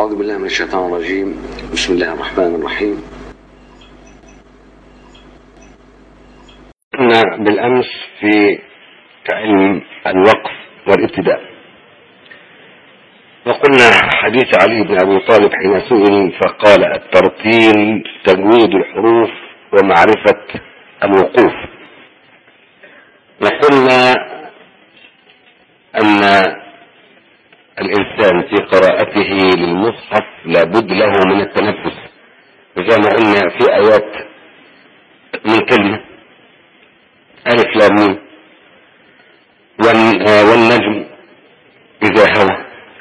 أعوذ بالله من الشيطان الرجيم بسم الله الرحمن الرحيم كنا بالأمس في علم الوقف والابتداء وقلنا حديث علي بن أبي طالب حين سئل فقال الترتيل تجويد الحروف ومعرفة الوقوف وقلنا أن الإنسان في قراءته للمصحف لابد له من التنفس وزي ما قلنا في آيات من كلمة ألف لام ميم والنجم إذا هوى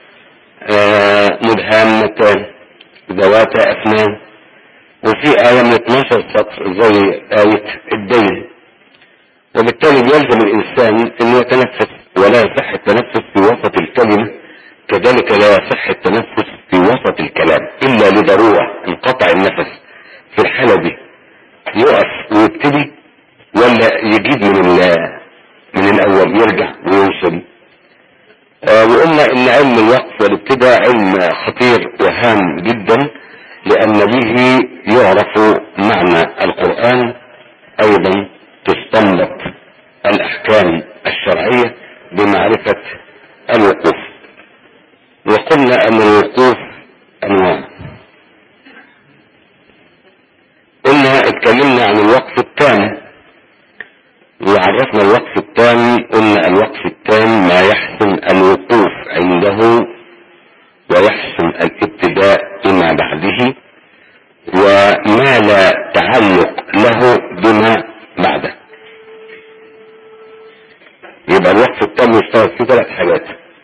مدهامتان ذواتا أفنان وفي آية من 12 سطر زي آية الدين وبالتالي يلزم الإنسان أن يتنفس ولا يصح التنفس في وسط الكلمة كذلك لا يصح التنفس في وسط الكلام إلا لضرورة انقطع النفس في الحالة دي يقف ويبتدي ولا يجيب من من الأول يرجع ويوصل آه وقلنا ان علم الوقف والابتداء علم خطير وهام جدا لان به يعرف معنى القرآن ايضا تستنبط الاحكام الشرعية بمعرفة الوقوف وقلنا ان الوقوف انواع قلنا اتكلمنا عن الوقف التام وعرفنا الوقف التام قلنا الوقف التام ما يحسن الوقوف عنده ويحسن الابتداء بما بعده وما لا تعلق له بما بعده يبقى الوقف التام يشتغل في ثلاث حاجات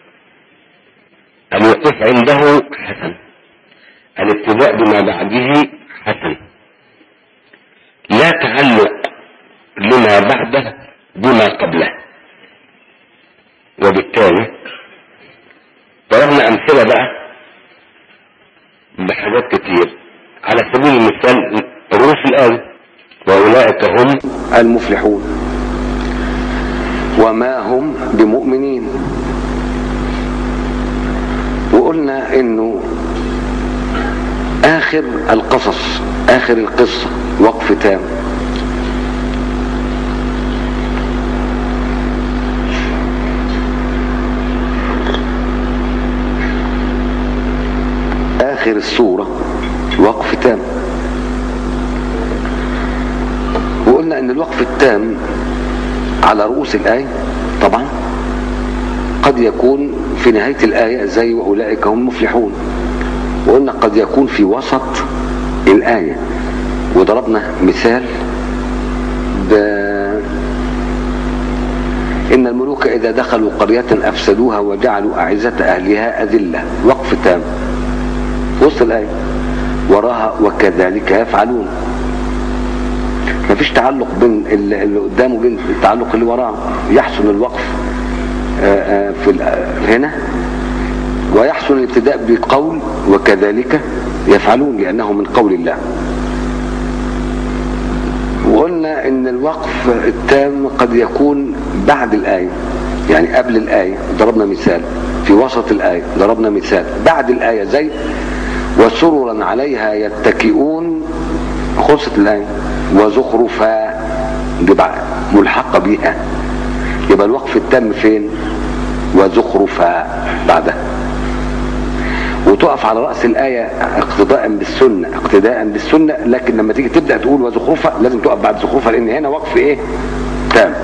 الوقوف عنده حسن الابتداء بما بعده حسن لا تعلق لما بعده بما قبله وبالتالي ضربنا امثله بقى بحاجات كتير على سبيل المثال رؤوس الايه واولئك هم المفلحون وما هم بمؤمنين وقلنا انه اخر القصص اخر القصه وقف تام آخر السورة وقف تام وقلنا ان الوقف التام على رؤوس الآية طبعا قد يكون في نهاية الآية زي وأولئك هم المفلحون وقلنا قد يكون في وسط الآية وضربنا مثال ب إن الملوك إذا دخلوا قرية أفسدوها وجعلوا أعزة أهلها أذلة وقف تام في وسط الآية وراها وكذلك يفعلون مفيش تعلق بين اللي قدامه وبين التعلق اللي وراه يحسن الوقف في هنا ويحسن الابتداء بقول وكذلك يفعلون لأنه من قول الله وقلنا ان الوقف التام قد يكون بعد الآية يعني قبل الآية ضربنا مثال في وسط الآية ضربنا مثال بعد الآية زي وسررا عليها يتكئون خلصت الآية وزخرفا يبقى ملحقة بها يبقى الوقف التام فين وزخرفا بعدها وتقف على رأس الآية اقتداء بالسنة اقتداء بالسنة لكن لما تيجي تبدأ تقول وزخرفة لازم تقف بعد زخرفة لأن هنا وقف ايه تام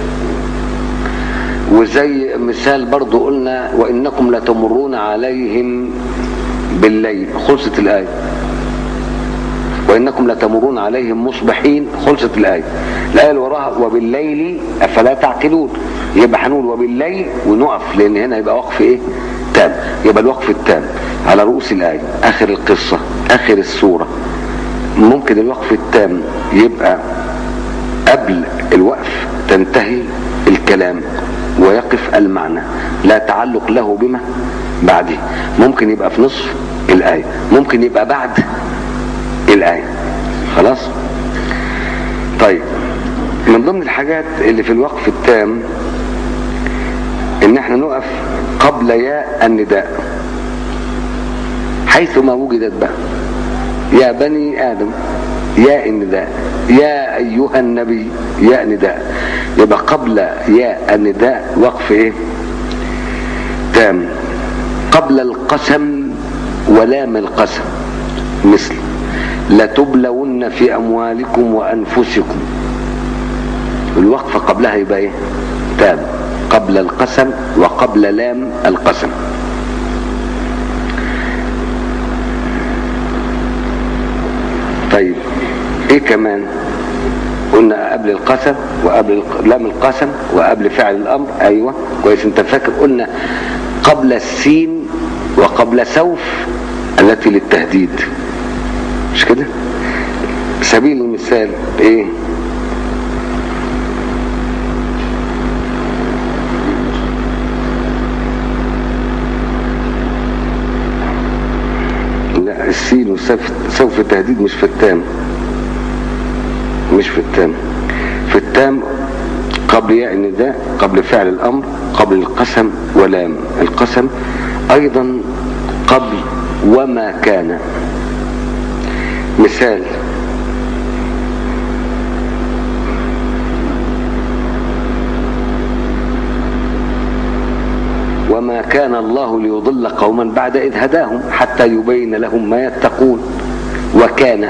وزي مثال برضو قلنا وإنكم لتمرون عليهم بالليل خلصت الآية وإنكم لتمرون عليهم مصبحين خلصت الآية الآية اللي وراها وبالليل أفلا تعقلون يبقى هنقول وبالليل ونقف لأن هنا يبقى وقف إيه تام يبقى الوقف التام على رؤوس الآية آخر القصة آخر السورة ممكن الوقف التام يبقى قبل الوقف تنتهي الكلام ويقف المعنى لا تعلق له بما بعده ممكن يبقى في نصف الآية ممكن يبقى بعد الآية خلاص طيب من ضمن الحاجات اللي في الوقف التام ان احنا نقف قبل ياء النداء حيث ما وجدت بقى يا بني آدم يا النداء يا أيها النبي يا نداء يبقى قبل يا النداء وقف إيه تام قبل القسم ولام القسم مثل لتبلون في أموالكم وأنفسكم الوقف قبلها يبقى إيه تام قبل القسم وقبل لام القسم طيب ايه كمان قلنا قبل القسم وقبل الق- لام القسم وقبل فعل الامر ايوه كويس انت فاكر قلنا قبل السين وقبل سوف التي للتهديد مش كده سبيل المثال ايه لا السين وسوف سوف التهديد مش في التام مش في التام في التام قبل ياء النداء قبل فعل الامر قبل القسم ولام القسم ايضا قبل وما كان مثال وما كان الله ليضل قوما بعد إذ هداهم حتى يبين لهم ما يتقون وكان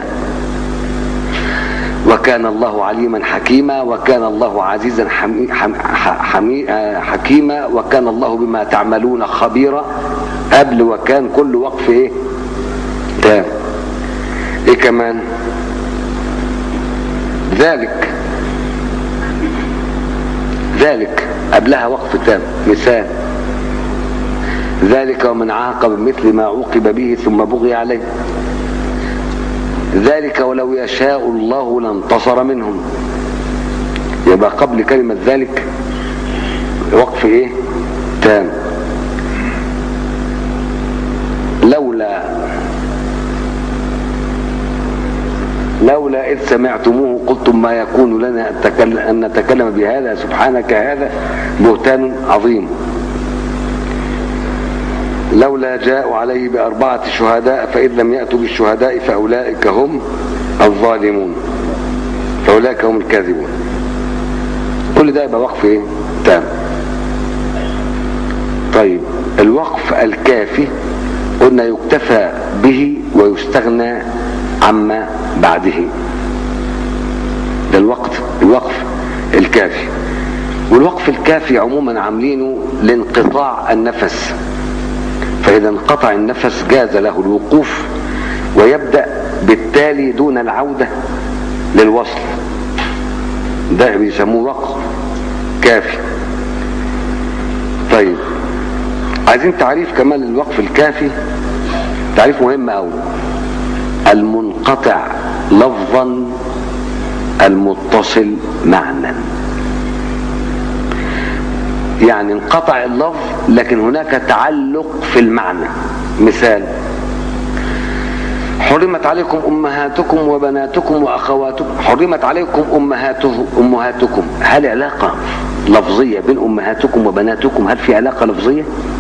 وكان الله عليما حكيما وكان الله عزيزا حمي حم حمي آه، حكيما وكان الله بما تعملون خبيرا قبل وكان كل وقف ايه تام ايه كمان ذلك ذلك قبلها وقف تام مثال ذلك ومن عاقب بمثل ما عوقب به ثم بغي عليه ذلك ولو يشاء الله لانتصر منهم يبقى قبل كلمة ذلك وقف ايه تام لولا لولا إذ سمعتموه قلتم ما يكون لنا أن نتكلم- أن نتكلم بهذا سبحانك هذا بهتان عظيم لولا جاءوا عليه بأربعة شهداء فإن لم يأتوا بالشهداء فأولئك هم الظالمون فأولئك هم الكاذبون كل ده يبقى وقف ايه تام طيب الوقف الكافي قلنا يكتفى به ويستغنى عما بعده ده الوقت الوقف الكافي والوقف الكافي عموما عاملينه لانقطاع النفس فإذا انقطع النفس جاز له الوقوف ويبدأ بالتالي دون العودة للوصل ده بيسموه وقف كافي طيب عايزين تعريف كمان للوقف الكافي تعريف مهم قوي المنقطع لفظا المتصل معنى يعني انقطع اللفظ لكن هناك تعلق في المعنى مثال حرمت عليكم امهاتكم وبناتكم واخواتكم حرمت عليكم امهاته امهاتكم هل علاقه لفظيه بين امهاتكم وبناتكم هل في علاقه لفظيه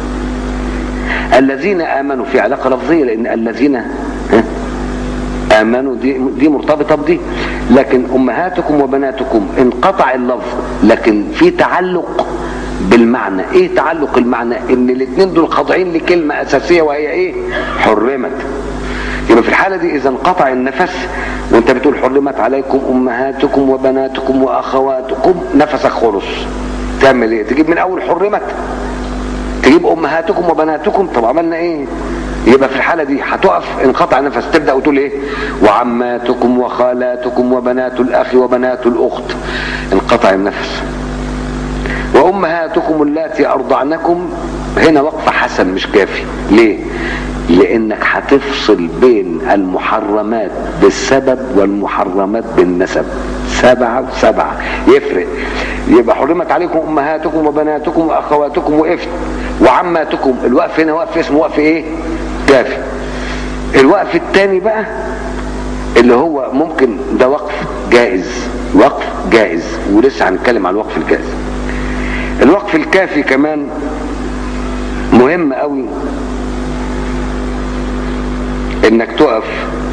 الذين امنوا في علاقه لفظيه لان الذين ها؟ امنوا دي دي مرتبطه بدي لكن امهاتكم وبناتكم انقطع اللفظ لكن في تعلق بالمعنى ايه تعلق المعنى ان الاثنين دول خاضعين لكلمه اساسيه وهي ايه حرمت يبقى في الحاله دي اذا انقطع النفس وانت بتقول حرمت عليكم امهاتكم وبناتكم واخواتكم نفسك خلص تعمل ايه تجيب من اول حرمت تجيب امهاتكم وبناتكم طب عملنا ايه يبقى في الحالة دي هتقف انقطع نفس تبدأ وتقول ايه وعماتكم وخالاتكم وبنات الاخ وبنات الاخت انقطع النفس وامهاتكم اللاتي ارضعنكم هنا وقف حسن مش كافي ليه لانك هتفصل بين المحرمات بالسبب والمحرمات بالنسب سبعة وسبعة يفرق يبقى حرمت عليكم امهاتكم وبناتكم واخواتكم وقفت وعماتكم الوقف هنا وقف اسمه وقف ايه كافي الوقف الثاني بقى اللي هو ممكن ده وقف جائز وقف جائز ولسه هنتكلم على الوقف الجائز الوقف الكافي كمان مهم قوي انك تقف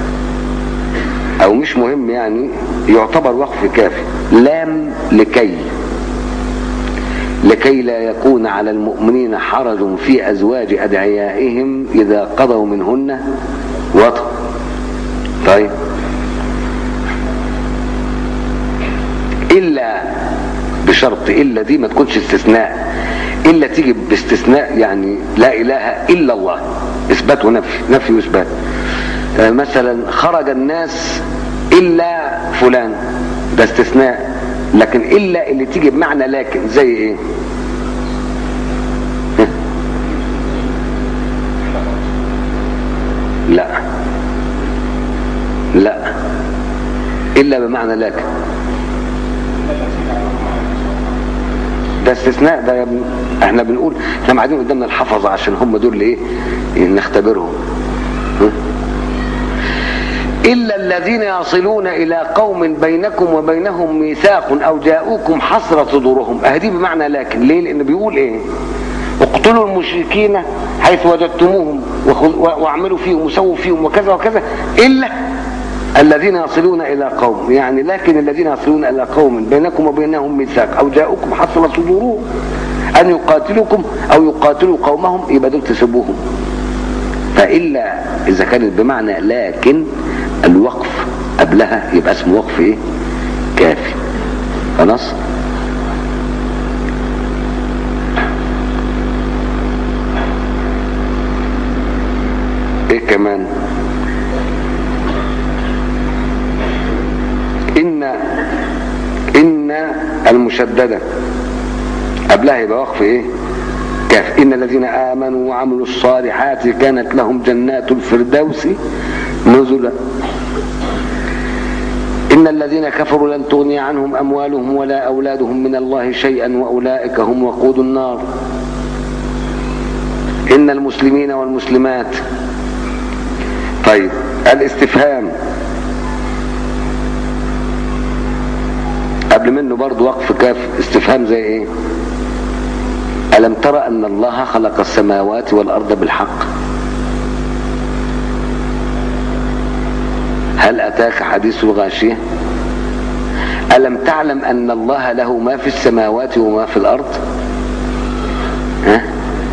او مش مهم يعني يعتبر وقف كافي لام لكي لكي لا يكون على المؤمنين حرج في ازواج ادعيائهم اذا قضوا منهن وطن طيب الا بشرط الا دي ما تكونش استثناء الا تيجي باستثناء يعني لا اله الا الله اثبات ونفي نفي واثبات آه، مثلا خرج الناس الا فلان ده استثناء لكن الا اللي تيجي بمعنى لكن زي ايه لا لا الا بمعنى لكن ده استثناء ده يا ابني احنا بنقول احنا قاعدين قدامنا الحفظه عشان هم دول اللي ايه نختبرهم ها؟ إلا الذين يصلون إلى قوم بينكم وبينهم ميثاق أو جاءوكم حسرة صدورهم أهدي بمعنى لكن ليه لأنه بيقول إيه اقتلوا المشركين حيث وجدتموهم وخذ- واعملوا فيهم وسووا فيهم وكذا وكذا إلا الذين يصلون إلى قوم يعني لكن الذين يصلون إلى قوم بينكم وبينهم ميثاق أو جاءوكم حسرة صدورهم أن يقاتلوكم أو يقاتلوا قومهم يبقى دول تسبوهم فإلا إذا كانت بمعنى لكن الوقف قبلها يبقى اسمه وقف إيه؟ كافي خلاص؟ إيه كمان؟ إن إن المشددة قبلها يبقى وقف إيه؟ كاف إن الذين آمنوا وعملوا الصالحات كانت لهم جنات الفردوس نزلا إن الذين كفروا لن تغني عنهم أموالهم ولا أولادهم من الله شيئا وأولئك هم وقود النار إن المسلمين والمسلمات طيب الاستفهام قبل منه برضو وقف كاف استفهام زي ايه ألم ترى أن الله خلق السماوات والأرض بالحق هل أتاك حديث الغاشية ألم تعلم أن الله له ما في السماوات وما في الأرض ها؟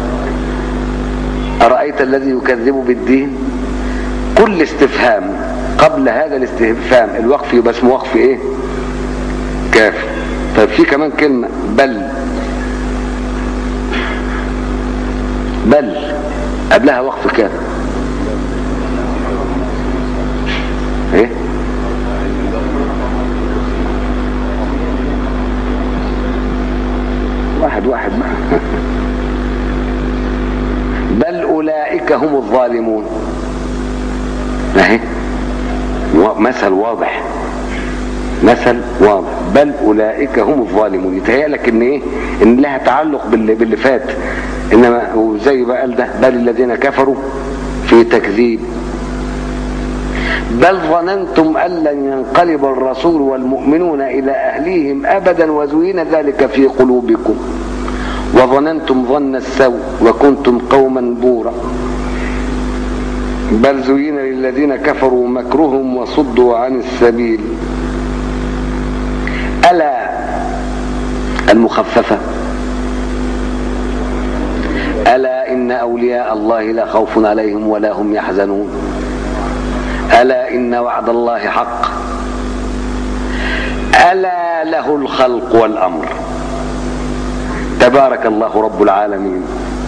أرأيت الذي يكذب بالدين كل استفهام قبل هذا الاستفهام الوقف يبقى اسمه وقف ايه كافي طيب في كمان كلمة بل بل قبلها وقف كافي ايه واحد واحد معه بل اولئك هم الظالمون اهي مثل واضح مثل واضح بل اولئك هم الظالمون يتهيألك ان ايه ان لها تعلق باللي, باللي فات انما وزي ما قال ده بل الذين كفروا في تكذيب بل ظننتم ان لن ينقلب الرسول والمؤمنون الى اهليهم ابدا وزين ذلك في قلوبكم وظننتم ظن السوء وكنتم قوما بورا بل زين للذين كفروا مكرهم وصدوا عن السبيل ألا المخففة ألا إن أولياء الله لا خوف عليهم ولا هم يحزنون ألا إن وعد الله حق ألا له الخلق والأمر تبارك الله رب العالمين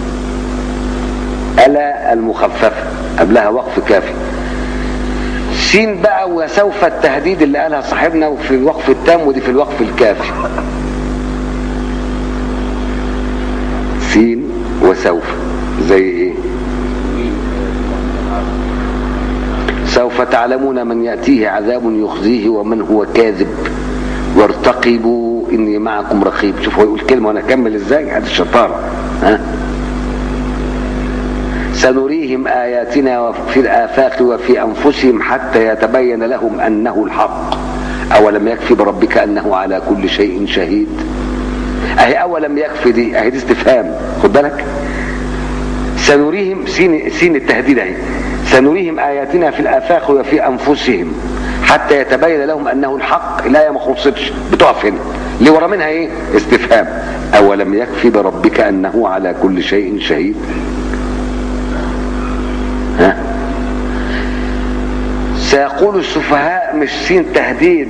ألا المخففة قبلها وقف كافي سين بقى وسوف التهديد اللي قالها صاحبنا في الوقف التام ودي في الوقف الكافي سين وسوف زي ايه سوف تعلمون من يأتيه عذاب يخزيه ومن هو كاذب وارتقبوا اني معكم رقيب شوف هو يقول كلمه وانا اكمل ازاي هذه الشطاره ها سنريهم آياتنا في الآفاق وفي أنفسهم حتى يتبين لهم أنه الحق أولم يكفي بربك أنه على كل شيء شهيد أهي أولم يكفي دي أهي دي استفهام خد بالك سنريهم سين, سين التهديد أهي سنريهم آياتنا في الآفاق وفي أنفسهم حتى يتبين لهم أنه الحق الآية ما خلصتش بتقف هنا اللي ورا منها إيه استفهام أولم يكفي بربك أنه على كل شيء شهيد ها سيقول السفهاء مش سين تهديد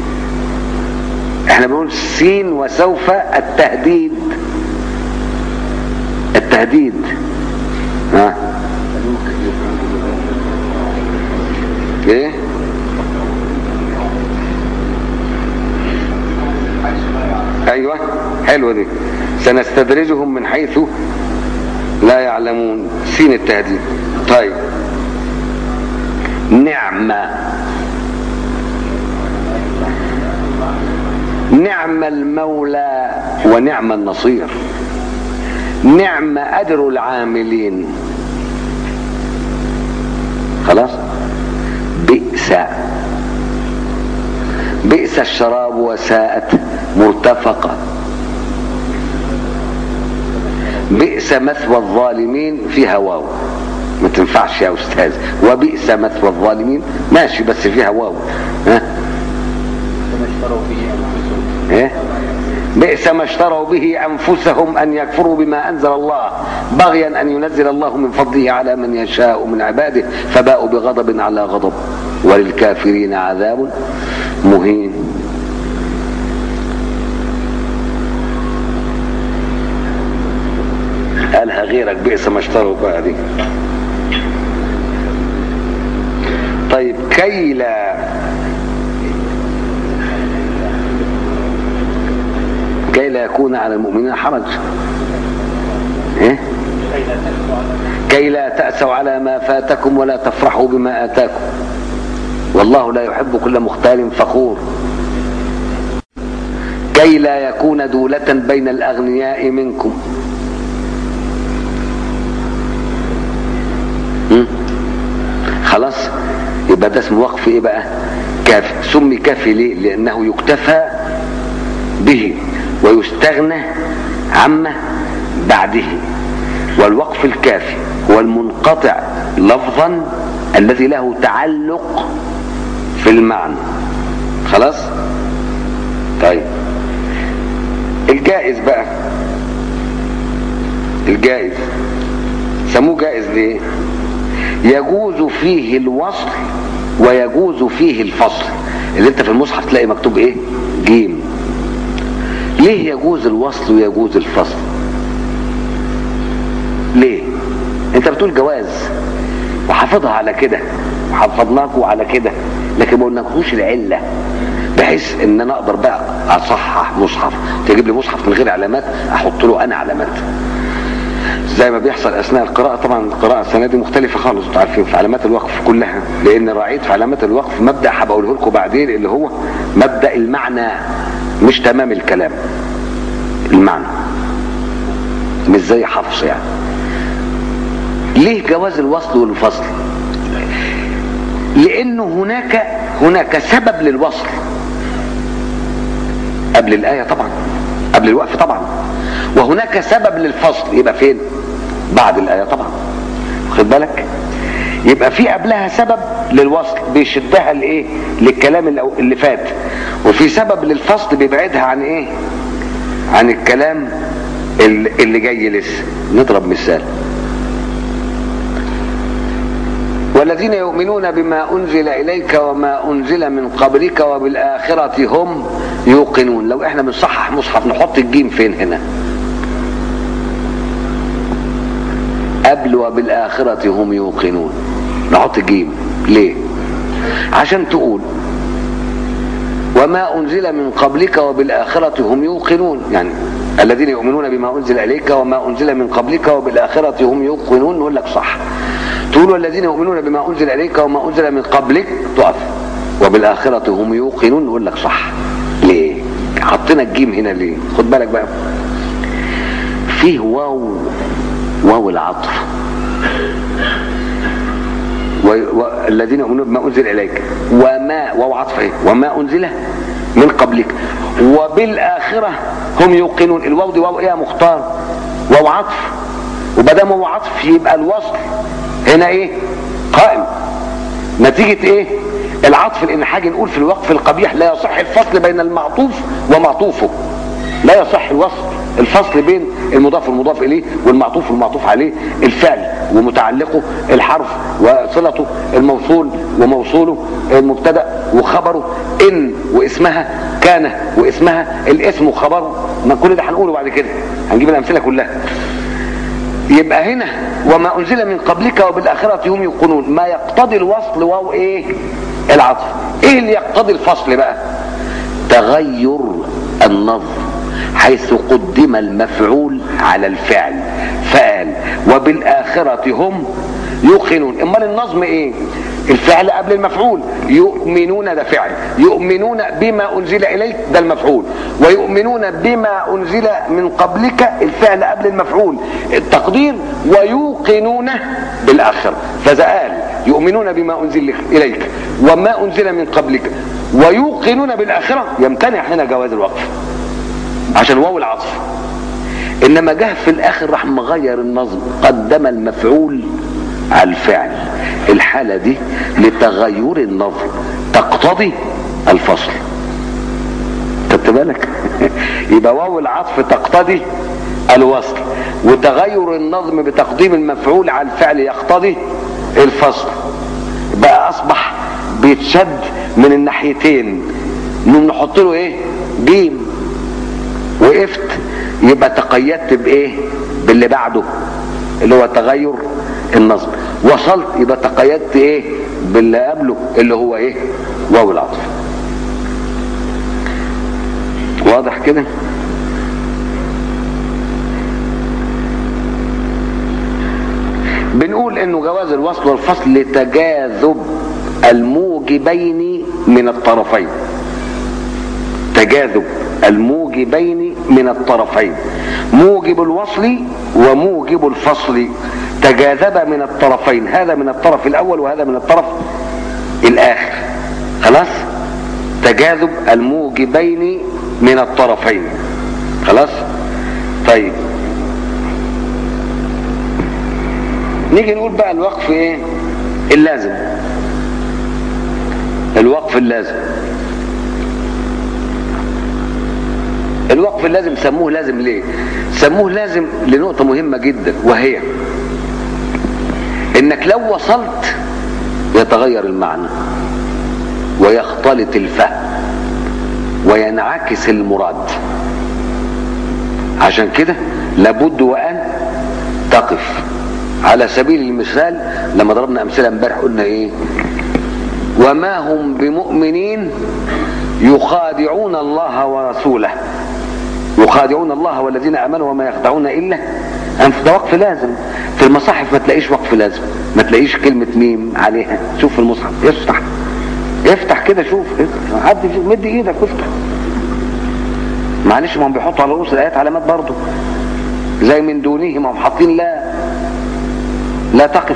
احنا بنقول سين وسوف التهديد التهديد ها ايه ايوه حلوه دي سنستدرجهم من حيث لا يعلمون سين التهديد طيب نعمة نعم المولى ونعم النصير نعم أجر العاملين خلاص بئس بئس الشراب وساءت مرتفقة بئس مثوى الظالمين فيها واو ما تنفعش يا استاذ وبئس مثوى الظالمين ماشي بس فيها واو ها ايه بئس ما اشتروا به انفسهم ان يكفروا بما انزل الله بغيا ان ينزل الله من فضله على من يشاء من عباده فباءوا بغضب على غضب وللكافرين عذاب مهين قالها غيرك بئس ما اشتروا بقى دي طيب كي لا كي لا يكون على المؤمنين حرج إيه؟ كي لا تأسوا على ما فاتكم ولا تفرحوا بما آتاكم والله لا يحب كل مختال فخور كي لا يكون دولة بين الأغنياء منكم م? خلاص يبقى ده اسمه وقف ايه بقى كافي سمي كافي ليه لانه يكتفى به ويستغنى عما بعده والوقف الكافي هو المنقطع لفظا الذي له تعلق في المعنى خلاص طيب الجائز بقى الجائز سموه جائز ليه يجوز فيه الوصل ويجوز فيه الفصل اللي انت في المصحف تلاقي مكتوب ايه جيم ليه يجوز الوصل ويجوز الفصل ليه انت بتقول جواز وحافظها على كده وحفظناكوا على كده لكن ما قلناكوش العله بحيث ان انا اقدر بقى اصحح مصحف تجيب لي مصحف من غير علامات احط له انا علامات زي ما بيحصل اثناء القراءه طبعا القراءه السنه دي مختلفه خالص انتوا عارفين في علامات الوقف كلها لان راعيت في علامات الوقف مبدا هبقى اقوله لكم بعدين اللي هو مبدا المعنى مش تمام الكلام المعنى مش زي حفص يعني ليه جواز الوصل والفصل لانه هناك هناك سبب للوصل قبل الايه طبعا قبل الوقف طبعا وهناك سبب للفصل يبقى فين بعد الايه طبعا واخد بالك يبقى في قبلها سبب للوصل بيشدها لايه للكلام اللي فات وفي سبب للفصل بيبعدها عن ايه عن الكلام اللي جاي لسه نضرب مثال والذين يؤمنون بما أنزل إليك وما أنزل من قبلك وبالآخرة هم يوقنون لو احنا بنصحح مصحف نحط الجيم فين هنا قبل وبالآخرة هم يوقنون نحط جيم ليه عشان تقول وما أنزل من قبلك وبالآخرة هم يوقنون يعني الذين يؤمنون بما أنزل إليك وما أنزل من قبلك وبالآخرة هم يوقنون نقول لك صح تقول والذين يؤمنون بما أنزل إليك وما أنزل من قبلك تقف وبالآخرة هم يوقنون نقول لك صح ليه حطينا الجيم هنا ليه خد بالك بقى فيه واو واو العطف والذين يؤمنون بما أنزل إليك وما واو عطف ايه وما أنزل من قبلك وبالآخرة هم يوقنون الواو دي واو ايه يا مختار واو عطف وبدام هو عطف يبقى الوصل هنا ايه قائم نتيجة ايه العطف لان حاجة نقول في الوقف القبيح لا يصح الفصل بين المعطوف ومعطوفه لا يصح الوصل الفصل بين المضاف والمضاف اليه والمعطوف والمعطوف عليه الفعل ومتعلقه الحرف وصلته الموصول وموصوله المبتدا وخبره ان واسمها كان واسمها الاسم وخبره ما كل ده هنقوله بعد كده هنجيب الامثله كلها يبقى هنا وما انزل من قبلك وبالاخره هم يوقنون ما يقتضي الوصل واو ايه العطف ايه اللي يقتضي الفصل بقى تغير النظم حيث قدم المفعول على الفعل فقال وبالاخره هم يوقنون امال النظم ايه الفعل قبل المفعول يؤمنون ده فعل يؤمنون بما انزل اليك ده المفعول ويؤمنون بما انزل من قبلك الفعل قبل المفعول التقدير ويوقنون بالاخره فاذا قال يؤمنون بما انزل اليك وما انزل من قبلك ويوقنون بالاخره يمتنع هنا جواز الوقف عشان واو العطف انما جه في الاخر راح مغير النظم قدم المفعول على الفعل الحالة دي لتغير النظم تقتضي الفصل خدت بالك يبقى واو العطف تقتضي الوصل وتغير النظم بتقديم المفعول على الفعل يقتضي الفصل بقى اصبح بيتشد من الناحيتين نقوم نحط له ايه جيم وقفت يبقى تقيدت بايه باللي بعده اللي هو تغير النظم وصلت يبقى تقيدت ايه باللي قبله اللي هو ايه واو العطف واضح كده بنقول انه جواز الوصل والفصل لتجاذب الموجبين من الطرفين تجاذب الموجبين من الطرفين موجب الوصل وموجب الفصل تجاذب من الطرفين هذا من الطرف الاول وهذا من الطرف الاخر خلاص تجاذب الموجبين من الطرفين خلاص طيب نيجي نقول بقى الوقف ايه اللازم الوقف اللازم الوقف اللازم سموه لازم ليه سموه لازم لنقطة مهمة جدا وهي انك لو وصلت يتغير المعنى ويختلط الفهم وينعكس المراد عشان كده لابد وان تقف على سبيل المثال لما ضربنا امثله امبارح قلنا ايه وما هم بمؤمنين يخادعون الله ورسوله يخادعون الله والذين امنوا وما يخدعون الا انف ده وقف لازم في المصاحف ما تلاقيش وقف لازم ما تلاقيش كلمه ميم عليها شوف في المصحف افتح افتح كده شوف حد مد ايدك وافتح معلش ما هم بيحطوا على رؤوس الايات علامات برضه زي من دونه ما هم حاطين لا لا تقف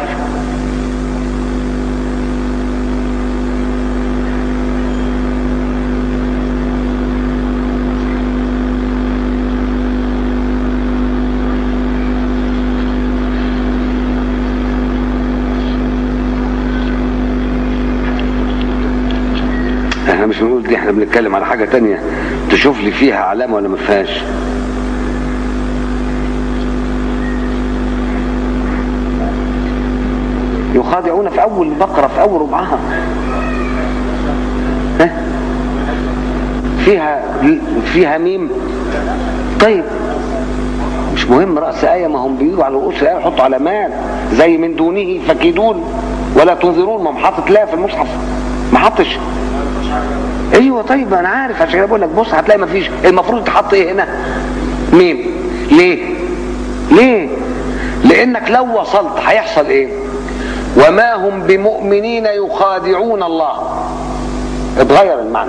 احنا مش بنقول دي احنا بنتكلم على حاجة تانية تشوف لي فيها علامة ولا ما فيهاش يخادعون في اول بقرة في اول ربعها ها؟ فيها فيها ميم طيب مش مهم رأس آية ما هم بيجوا على رؤوس الآية يحطوا علامات زي من دونه فكيدون ولا تنذرون ما هم حاطط لا في المصحف ما حطش ايوه طيب انا عارف عشان كده بقول لك بص هتلاقي ما فيش المفروض تحط ايه هنا ميم ليه ليه لانك لو وصلت هيحصل ايه وما هم بمؤمنين يخادعون الله اتغير المعنى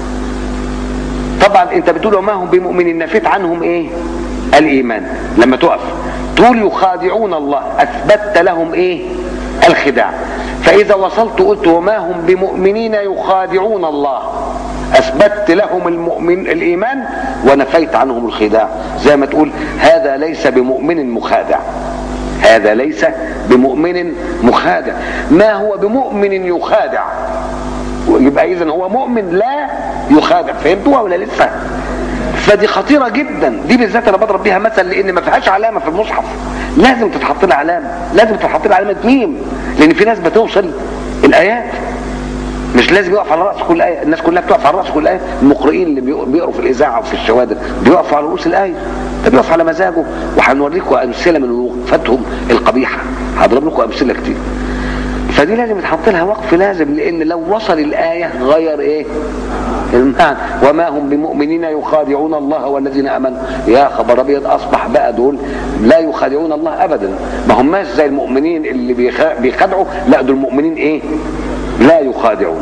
طبعا انت بتقول وما هم بمؤمنين نفيت عنهم ايه الايمان لما تقف تقول يخادعون الله اثبتت لهم ايه الخداع فاذا وصلت قلت وما هم بمؤمنين يخادعون الله اثبتت لهم المؤمن الايمان ونفيت عنهم الخداع زي ما تقول هذا ليس بمؤمن مخادع هذا ليس بمؤمن مخادع ما هو بمؤمن يخادع يبقى اذا هو مؤمن لا يخادع فهمتوها ولا لسه فدي خطيرة جدا دي بالذات انا بضرب بيها مثل لان ما فيهاش علامة في المصحف لازم تتحط لها علامة لازم تتحط لها علامة ميم لان في ناس بتوصل الايات مش لازم يقف على راس كل ايه الناس كلها بتقف على راس كل ايه المقرئين اللي بيقروا بيقروا في الاذاعه وفي الشوادر بيقفوا على رؤوس الايه ده بيقف على مزاجه وهنوريكم امثله من وقفتهم القبيحه هضرب لكم امثله كتير فدي لازم يتحط لها وقف لازم لان لو وصل الايه غير ايه المعنى وما هم بمؤمنين يخادعون الله والذين امنوا يا خبر ابيض اصبح بقى دول لا يخادعون الله ابدا ما هماش زي المؤمنين اللي بيخ- بيخادعوا لا دول المؤمنين ايه لا يخادعون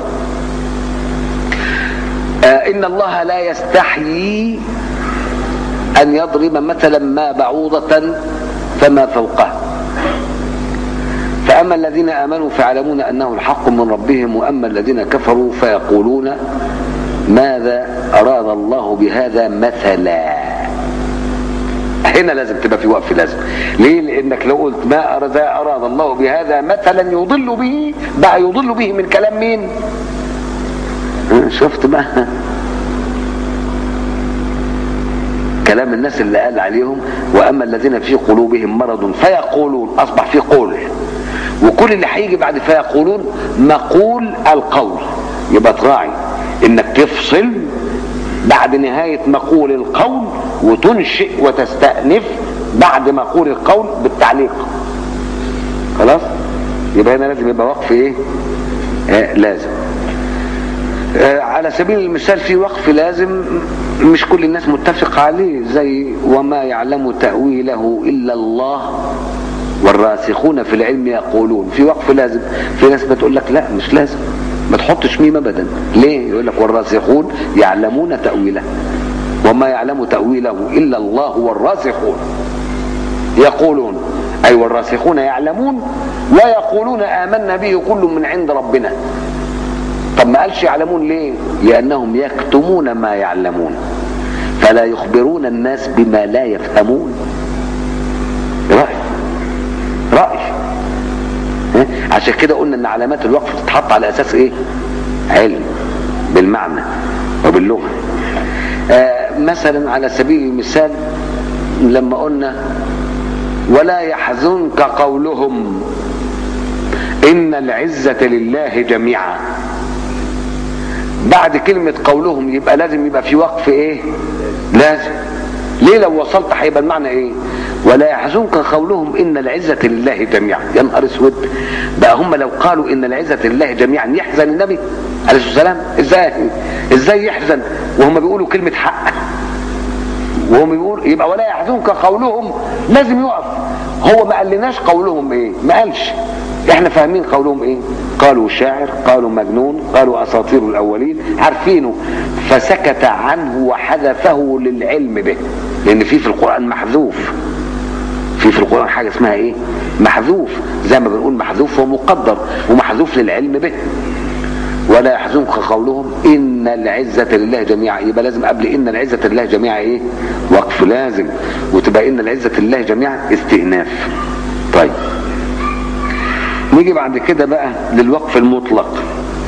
آه ان الله لا يستحيي ان يضرب مثلا ما بعوضة فما فوقها فأما الذين آمنوا فيعلمون أنه الحق من ربهم وأما الذين كفروا فيقولون ماذا أراد الله بهذا مثلا هنا لازم تبقى في وقف لازم ليه لانك لو قلت ما أراد, أراد الله بهذا مثلا يضل به بقى يضل به من كلام مين ها، شفت بقى كلام الناس اللي قال عليهم واما الذين في قلوبهم مرض فيقولون اصبح في قول وكل اللي هيجي بعد فيقولون مقول القول يبقى تراعي انك تفصل بعد نهاية مقول القول وتنشئ وتستأنف بعد مقول القول بالتعليق خلاص يبقى هنا لازم يبقى وقف ايه آه لازم آه على سبيل المثال في وقف لازم مش كل الناس متفق عليه زي وما يعلم تأويله إلا الله والراسخون في العلم يقولون في وقف لازم في ناس بتقول لك لا مش لازم ما تحطش ميم ابدا ليه يقول لك والراسخون يعلمون تأويله وما يعلم تأويله إلا الله والراسخون يقولون أي والراسخون يعلمون ويقولون آمنا به كل من عند ربنا طب ما قالش يعلمون ليه لأنهم يكتمون ما يعلمون فلا يخبرون الناس بما لا يفهمون رأي رأي ها؟ عشان كده قلنا ان علامات الوقف تتحط على اساس ايه علم بالمعنى وباللغة آه مثلا على سبيل المثال لما قلنا ولا يحزنك قولهم ان العزة لله جميعا بعد كلمة قولهم يبقى لازم يبقى في وقف ايه لازم ليه لو وصلت هيبقى المعنى ايه ولا يحزنك قولهم ان العزة لله جميعا يا نهار اسود بقى هم لو قالوا ان العزة لله جميعا يحزن النبي عليه الصلاة والسلام ازاي ازاي يحزن وهم بيقولوا كلمة حق وهم بيقول يبقى ولا يحزنك قولهم لازم يقف هو ما قالناش قولهم ايه ما قالش احنا فاهمين قولهم ايه قالوا شاعر قالوا مجنون قالوا اساطير الاولين عارفينه فسكت عنه وحذفه للعلم به لان في في القران محذوف في في القران حاجه اسمها ايه محذوف زي ما بنقول محذوف ومقدر ومحذوف للعلم به ولا يحزنك قولهم ان العزة لله جميعا يبقى لازم قبل ان العزة لله جميعا ايه وقف لازم وتبقى ان العزة لله جميعا استئناف طيب نيجي بعد كده بقى للوقف المطلق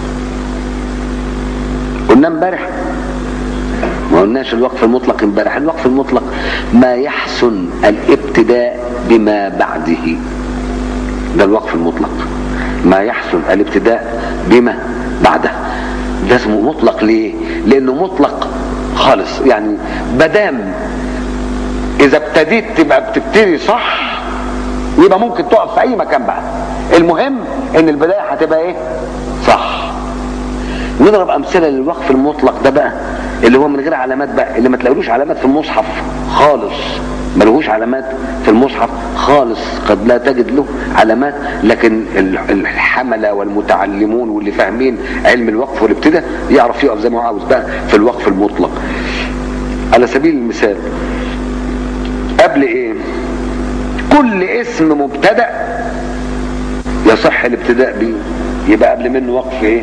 قلنا امبارح ما قلناش الوقف المطلق امبارح الوقف المطلق ما يحسن الابتداء بما بعده ده الوقف المطلق ما يحسن الابتداء بما بعده ده اسمه مطلق ليه لانه مطلق خالص يعني بدام اذا ابتديت تبقى بتبتدي صح يبقى ممكن تقف في اي مكان بقى المهم ان البدايه هتبقى ايه صح نضرب امثله للوقف المطلق ده بقى اللي هو من غير علامات بقى اللي ما تلاقيلوش علامات في المصحف خالص ما لهوش علامات في المصحف خالص قد لا تجد له علامات لكن الحملة والمتعلمون واللي فاهمين علم الوقف والابتداء يعرف يقف زي ما هو عاوز بقى في الوقف المطلق على سبيل المثال قبل ايه كل اسم مبتدأ يصح الابتداء به يبقى قبل منه وقف ايه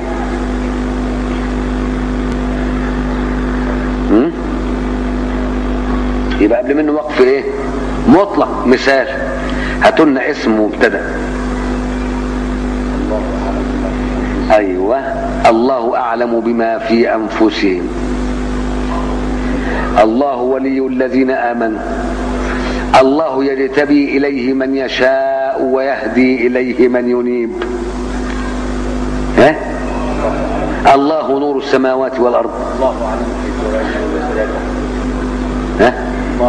م? يبقى قبل منه وقف ايه مطلق مثال هاتوا لنا اسم مبتدا ايوه الله اعلم بما في انفسهم الله ولي الذين امنوا الله يجتبي اليه من يشاء ويهدي اليه من ينيب ها الله نور السماوات والارض الله اعلم كيف يجعل رسالته ها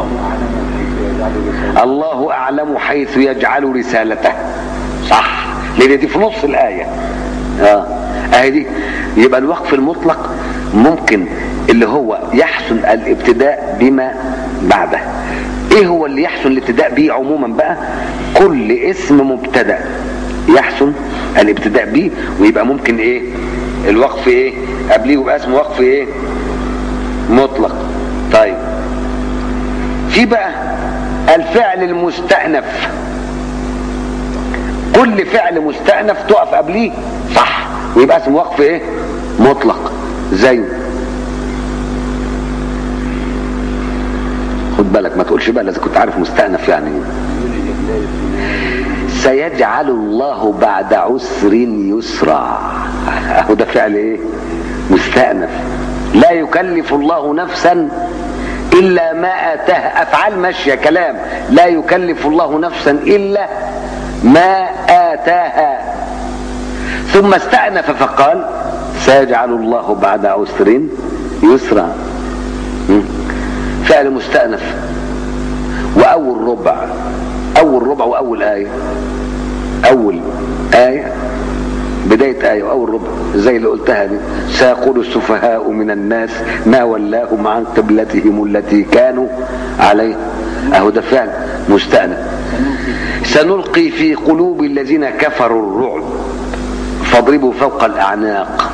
الله اعلم كيف يجعل رسالته الله اعلم حيث يجعل رسالته صح لان دي في نص الايه اه اهي دي يبقى الوقف المطلق ممكن اللي هو يحسن الابتداء بما بعده ايه هو اللي يحسن الابتداء به عموما بقى كل اسم مبتدا يحسن الابتداء به ويبقى ممكن ايه الوقف ايه قبليه يبقى اسمه وقف ايه مطلق طيب في بقى الفعل المستأنف كل فعل مستأنف تقف قبليه صح ويبقى اسمه وقف ايه مطلق زي خد بالك ما تقولش بقى لازم كنت عارف مستأنف يعني سيجعل الله بعد عسر يسرا اهو ده فعل ايه مستأنف لا يكلف الله نفسا الا ما اتاها افعال ماشيه كلام لا يكلف الله نفسا الا ما اتاها ثم استأنف فقال سيجعل الله بعد عسر يسرا م? فعل مستأنف وأول ربع أول ربع وأول آية أول آية بداية آية وأول ربع زي اللي قلتها دي سيقول السفهاء من الناس ما ولاهم عن قبلتهم التي كانوا عليها أهو ده فعل مستأنف سنلقي في قلوب الذين كفروا الرعب فاضربوا فوق الأعناق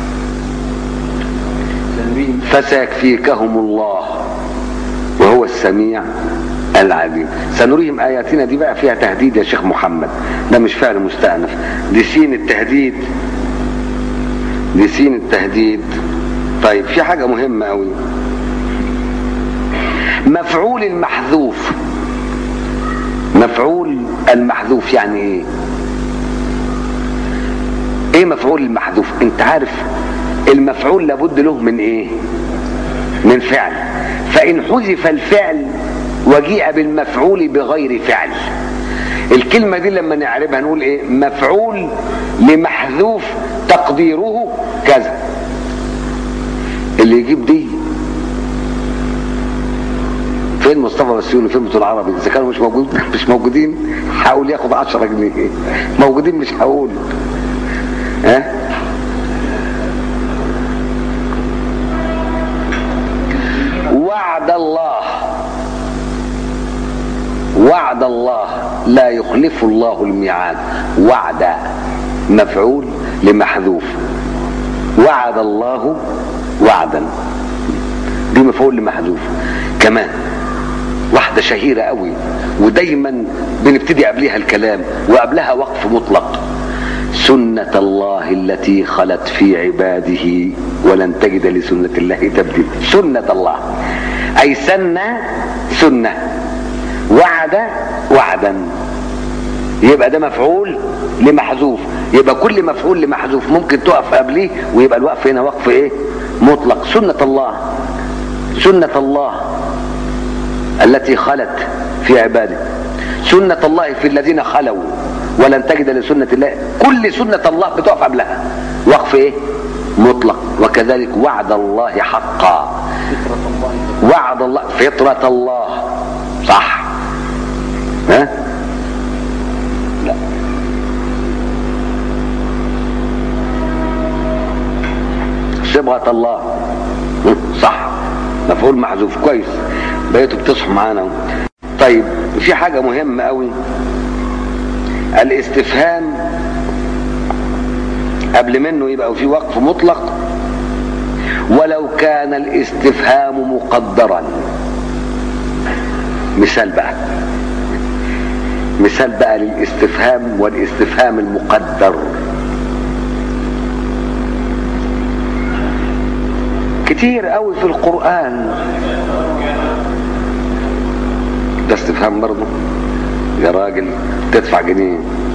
سنريهم فسيكفيكهم الله وهو السميع العليم سنريهم آياتنا دي بقى فيها تهديد يا شيخ محمد ده مش فعل مستأنف دي سين التهديد دي سين التهديد طيب في حاجة مهمة قوي مفعول المحذوف مفعول المحذوف يعني ايه ايه مفعول المحذوف انت عارف المفعول لابد له من ايه من فعل فان حذف الفعل وجيء بالمفعول بغير فعل الكلمة دي لما نعربها نقول ايه مفعول لمحذوف تقديره كذا اللي يجيب دي فين مصطفى بسيوني وفين بتوع العربي اذا كانوا مش موجود مش موجودين حاول ياخد 10 جنيه موجودين مش هقول ها وعد الله وعد الله لا يخلف الله الميعاد وعد مفعول لمحذوف وعد الله وعدا دي مفعول لمحذوف كمان واحدة شهيرة قوي ودايما بنبتدي قبلها الكلام وقبلها وقف مطلق سنة الله التي خلت في عباده ولن تجد لسنة الله تبديل سنة الله أي سنة سنة وعد وعدا يبقى ده مفعول لمحذوف يبقى كل مفعول لمحذوف ممكن تقف قبليه ويبقى الوقف هنا وقف ايه مطلق سنة الله سنة الله التي خلت في عباده سنة الله في الذين خلوا ولن تجد لسنة الله كل سنة الله بتقف قبلها وقف ايه مطلق وكذلك وعد الله حقا فطرة الله وعد الله فطرة الله صح ها لا صبغة الله هم، صح مفعول محذوف كويس بقيتوا بتصحوا معانا اهو. طيب في حاجة مهمة قوي الاستفهام قبل منه يبقى في وقف مطلق ولو كان الاستفهام مقدرا مثال بقى مثال بقى للاستفهام والاستفهام المقدر كتير قوي في القرآن ده استفهام برضه يا راجل تدفع جنيه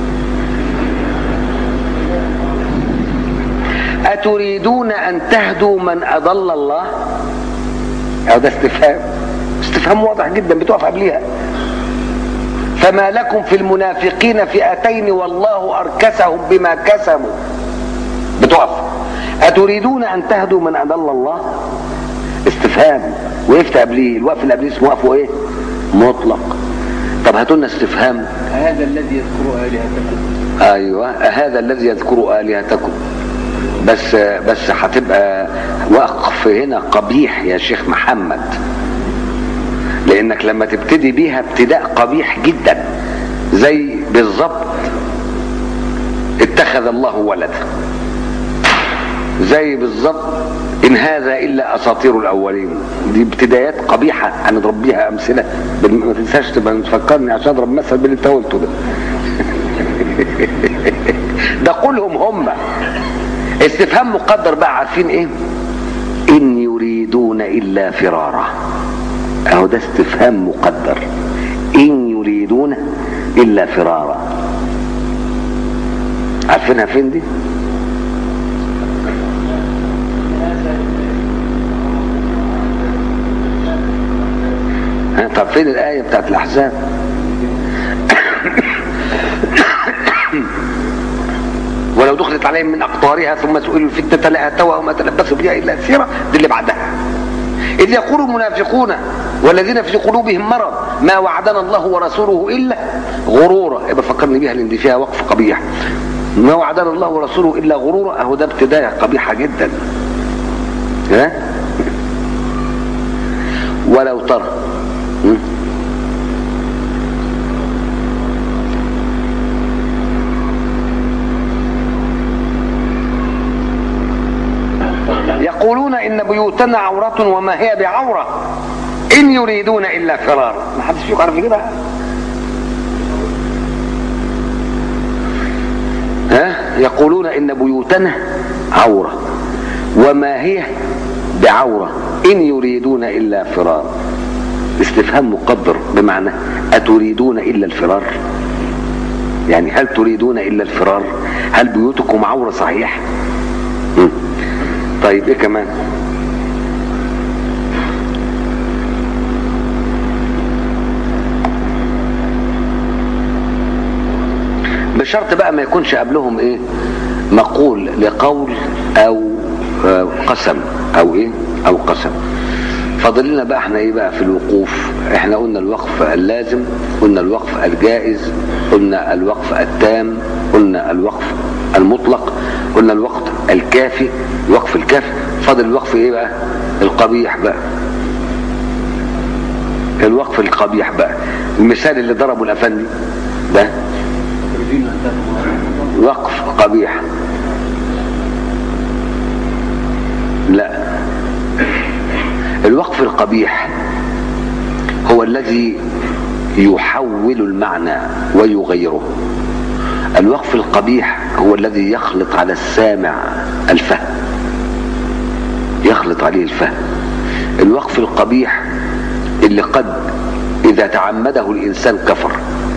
أتريدون أن تهدوا من أضل الله أو ده استفهام استفهام واضح جدا بتقف قبليها فما لكم في المنافقين فئتين والله أركسهم بما كسبوا بتقف أتريدون أن تهدوا من أضل الله استفهام وقفت قبليه الوقف اللي قبليه اسمه وقفه ايه مطلق طب هاتوا لنا استفهام هذا الذي يذكر آلهتكم ايوه هذا الذي يذكر الهتكم بس بس هتبقى وقف هنا قبيح يا شيخ محمد لانك لما تبتدي بيها ابتداء قبيح جدا زي بالظبط اتخذ الله ولدا زي بالظبط ان هذا الا اساطير الاولين دي ابتدايات قبيحه هنضرب بيها امثله بال- ما تنساش تبقى تفكرني عشان اضرب مثل باللي انت قلته ده ده قولهم هم استفهام مقدر بقى عارفين ايه ان يريدون الا فرارا اهو ده استفهام مقدر ان يريدون الا فرارا عارفينها فين دي ها طب فين الآية بتاعت الأحزاب ولو دخلت عليهم من أقطارها ثم سئلوا الفتنة لأتوا وما تلبسوا بها إلا سيرة دي اللي بعدها إذ يقول المنافقون والذين في قلوبهم مرض ما وعدنا الله ورسوله إلا غرورا يبقى فكرني بيها لأن دي فيها وقف قبيح ما وعدنا الله ورسوله إلا غرورا أهو ده ابتداية قبيحة جدا ها ولو ترى م? يقولون ان بيوتنا عورة وما هي بعورة ان يريدون الا فرارا ما حدش فيكم عارف يجيبها ها يقولون ان بيوتنا عورة وما هي بعورة ان يريدون الا فرارا استفهام مقدر بمعنى اتريدون الا الفرار يعني هل تريدون الا الفرار هل بيوتكم عورة صحيح مم. طيب ايه كمان بشرط بقى ما يكونش قبلهم ايه مقول لقول او آه، قسم او ايه او قسم فاضل لنا بقى احنا ايه بقى في الوقوف احنا قلنا الوقف اللازم قلنا الوقف الجائز قلنا الوقف التام قلنا الوقف المطلق قلنا الوقف الكافي الوقف الكافي فاضل الوقف ايه بقى القبيح بقى الوقف القبيح بقى المثال اللي ضربه الافندي ده تريدون أن تهدوا وقف قبيح لا الوقف القبيح هو الذي يحول المعنى ويغيره الوقف القبيح هو الذي يخلط على السامع الفهم يخلط عليه الفهم الوقف القبيح اللي قد اذا تعمده الانسان كفر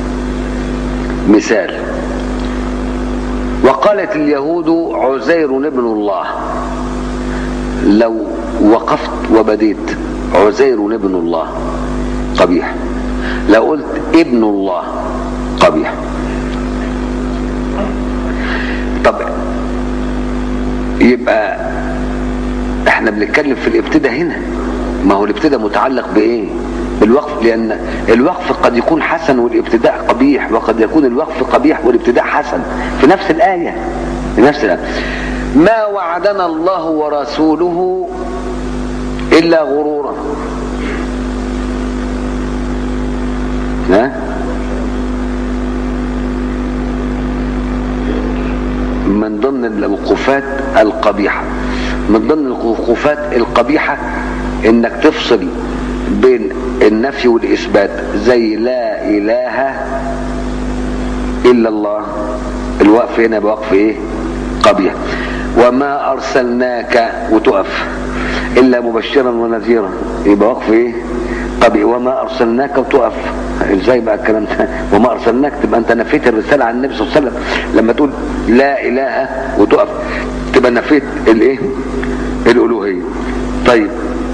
مثال وقالت اليهود عزير ابن الله لو وقفت وبديت عزير ابن الله قبيح لو قلت ابن الله قبيح طب يبقى احنا بنتكلم في الابتداء هنا ما هو الابتداء متعلق بايه بالوقف لان الوقف قد يكون حسن والابتداء قبيح وقد يكون الوقف قبيح والابتداء حسن في نفس الايه في نفس الايه ما وعدنا الله ورسوله الا غرورا ها من ضمن الوقوفات القبيحة من ضمن الوقوفات القبيحة انك تفصل بين النفي والاثبات زي لا اله الا الله الوقف هنا بوقف ايه قبيح وما ارسلناك وتقف الا مبشرا ونذيرا يبقى وقف ايه قبيح وما ارسلناك وتقف ازاي بقى الكلام ده وما ارسلناك تبقى انت نفيت الرساله عن النبي صلى الله عليه وسلم لما تقول لا اله وتقف تبقى نفيت الايه الالوهيه طيب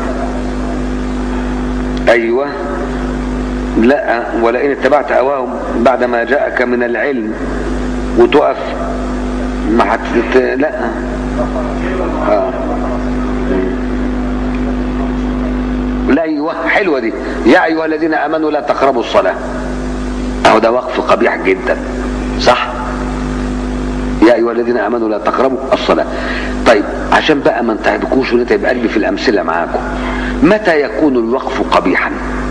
ايوه لا ولئن اتبعت اواهم بعد ما جاءك من العلم وتقف ما حت لا اه لا ايوه حلوه دي يا ايها الذين امنوا لا تقربوا الصلاه اهو ده وقف قبيح جدا صح يا ايها الذين امنوا لا تقربوا الصلاه طيب عشان بقى ما انتهبكوش ونتعب قلبي في الامثله معاكم متى يكون الوقف قبيحا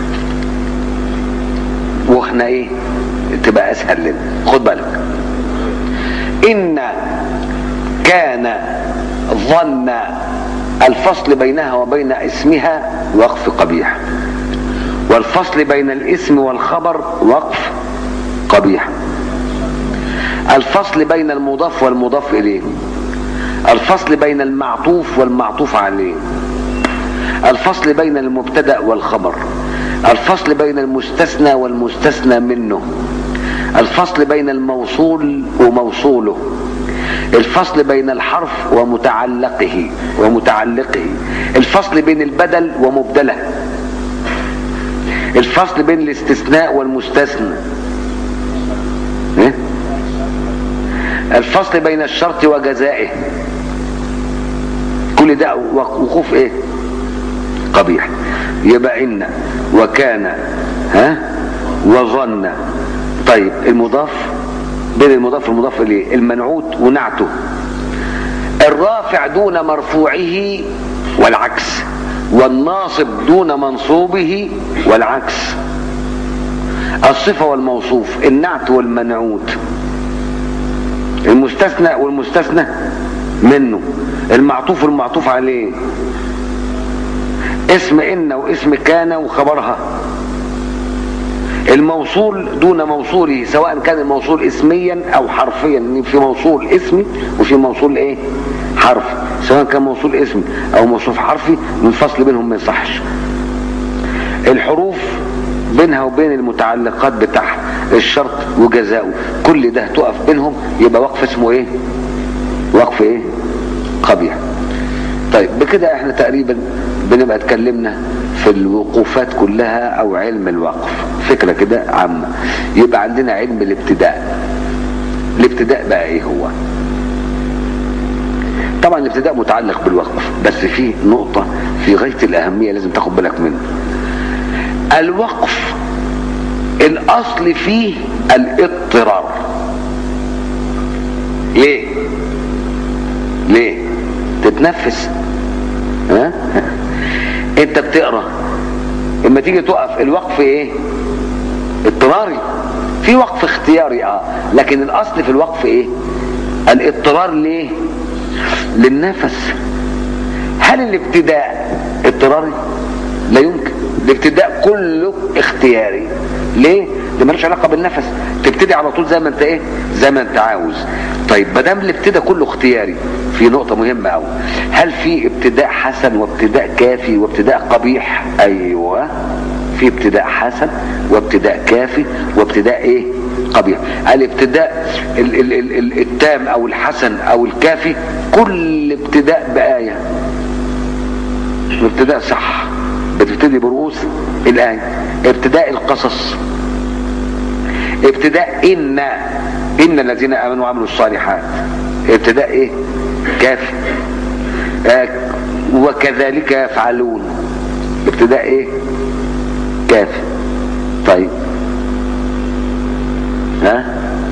واحنا ايه تبقى اسهل لنا خد بالك ان كان ظن الفصل بينها وبين اسمها وقف قبيح والفصل بين الاسم والخبر وقف قبيح الفصل بين المضاف والمضاف اليه الفصل بين المعطوف والمعطوف عليه الفصل بين المبتدا والخبر الفصل بين المستثنى والمستثنى منه الفصل بين الموصول وموصوله الفصل بين الحرف ومتعلقه ومتعلقه الفصل بين البدل ومبدله الفصل بين الاستثناء والمستثنى إيه؟ الفصل بين الشرط وجزائه كل ده وقوف ايه قبيح يبقى ان وكان ها وظن طيب المضاف بين المضاف والمضاف اليه المنعوت ونعته الرافع دون مرفوعه والعكس والناصب دون منصوبه والعكس الصفة والموصوف النعت والمنعوت المستثنى والمستثنى منه المعطوف والمعطوف عليه اسم ان واسم كان وخبرها الموصول دون موصوله سواء كان الموصول اسميا او حرفيا في موصول اسمي وفي موصول ايه حرفي سواء كان موصول اسمي او موصوف حرفي الفصل بينهم ما يصحش الحروف بينها وبين المتعلقات بتاعها الشرط وجزاؤه كل ده تقف بينهم يبقى وقف اسمه ايه وقف ايه قبيح طيب بكده احنا تقريبا بنبقى اتكلمنا في الوقوفات كلها او علم الوقف فكرة كده عامة يبقى عندنا علم الابتداء الابتداء بقى ايه هو طبعا الابتداء متعلق بالوقف بس في نقطة في غاية الأهمية لازم تاخد بالك منها الوقف الأصل فيه الاضطرار ليه ليه تتنفس ها انت بتقرا اما تيجي تقف الوقف ايه اضطراري في وقف اختياري اه لكن الاصل في الوقف ايه الاضطرار ليه للنفس هل الابتداء اضطراري لا يمكن الابتداء كله اختياري ليه ده ملوش علاقه بالنفس تبتدي على طول زي ما انت ايه زي ما انت عاوز طيب ما دام الابتداء كله اختياري في نقطه مهمه قوي هل في ابتداء حسن وابتداء كافي وابتداء قبيح ايوه في ابتداء حسن وابتداء كافي وابتداء ايه قبيح الابتداء ال ال ال ال التام او الحسن او الكافي كل ابتداء بآية ابتداء صح بتبتدي برؤوس الآية ابتداء القصص ابتداء إن إن الذين آمنوا وعملوا الصالحات ابتداء إيه كافي آه وكذلك يفعلون ابتداء إيه كافي طيب ها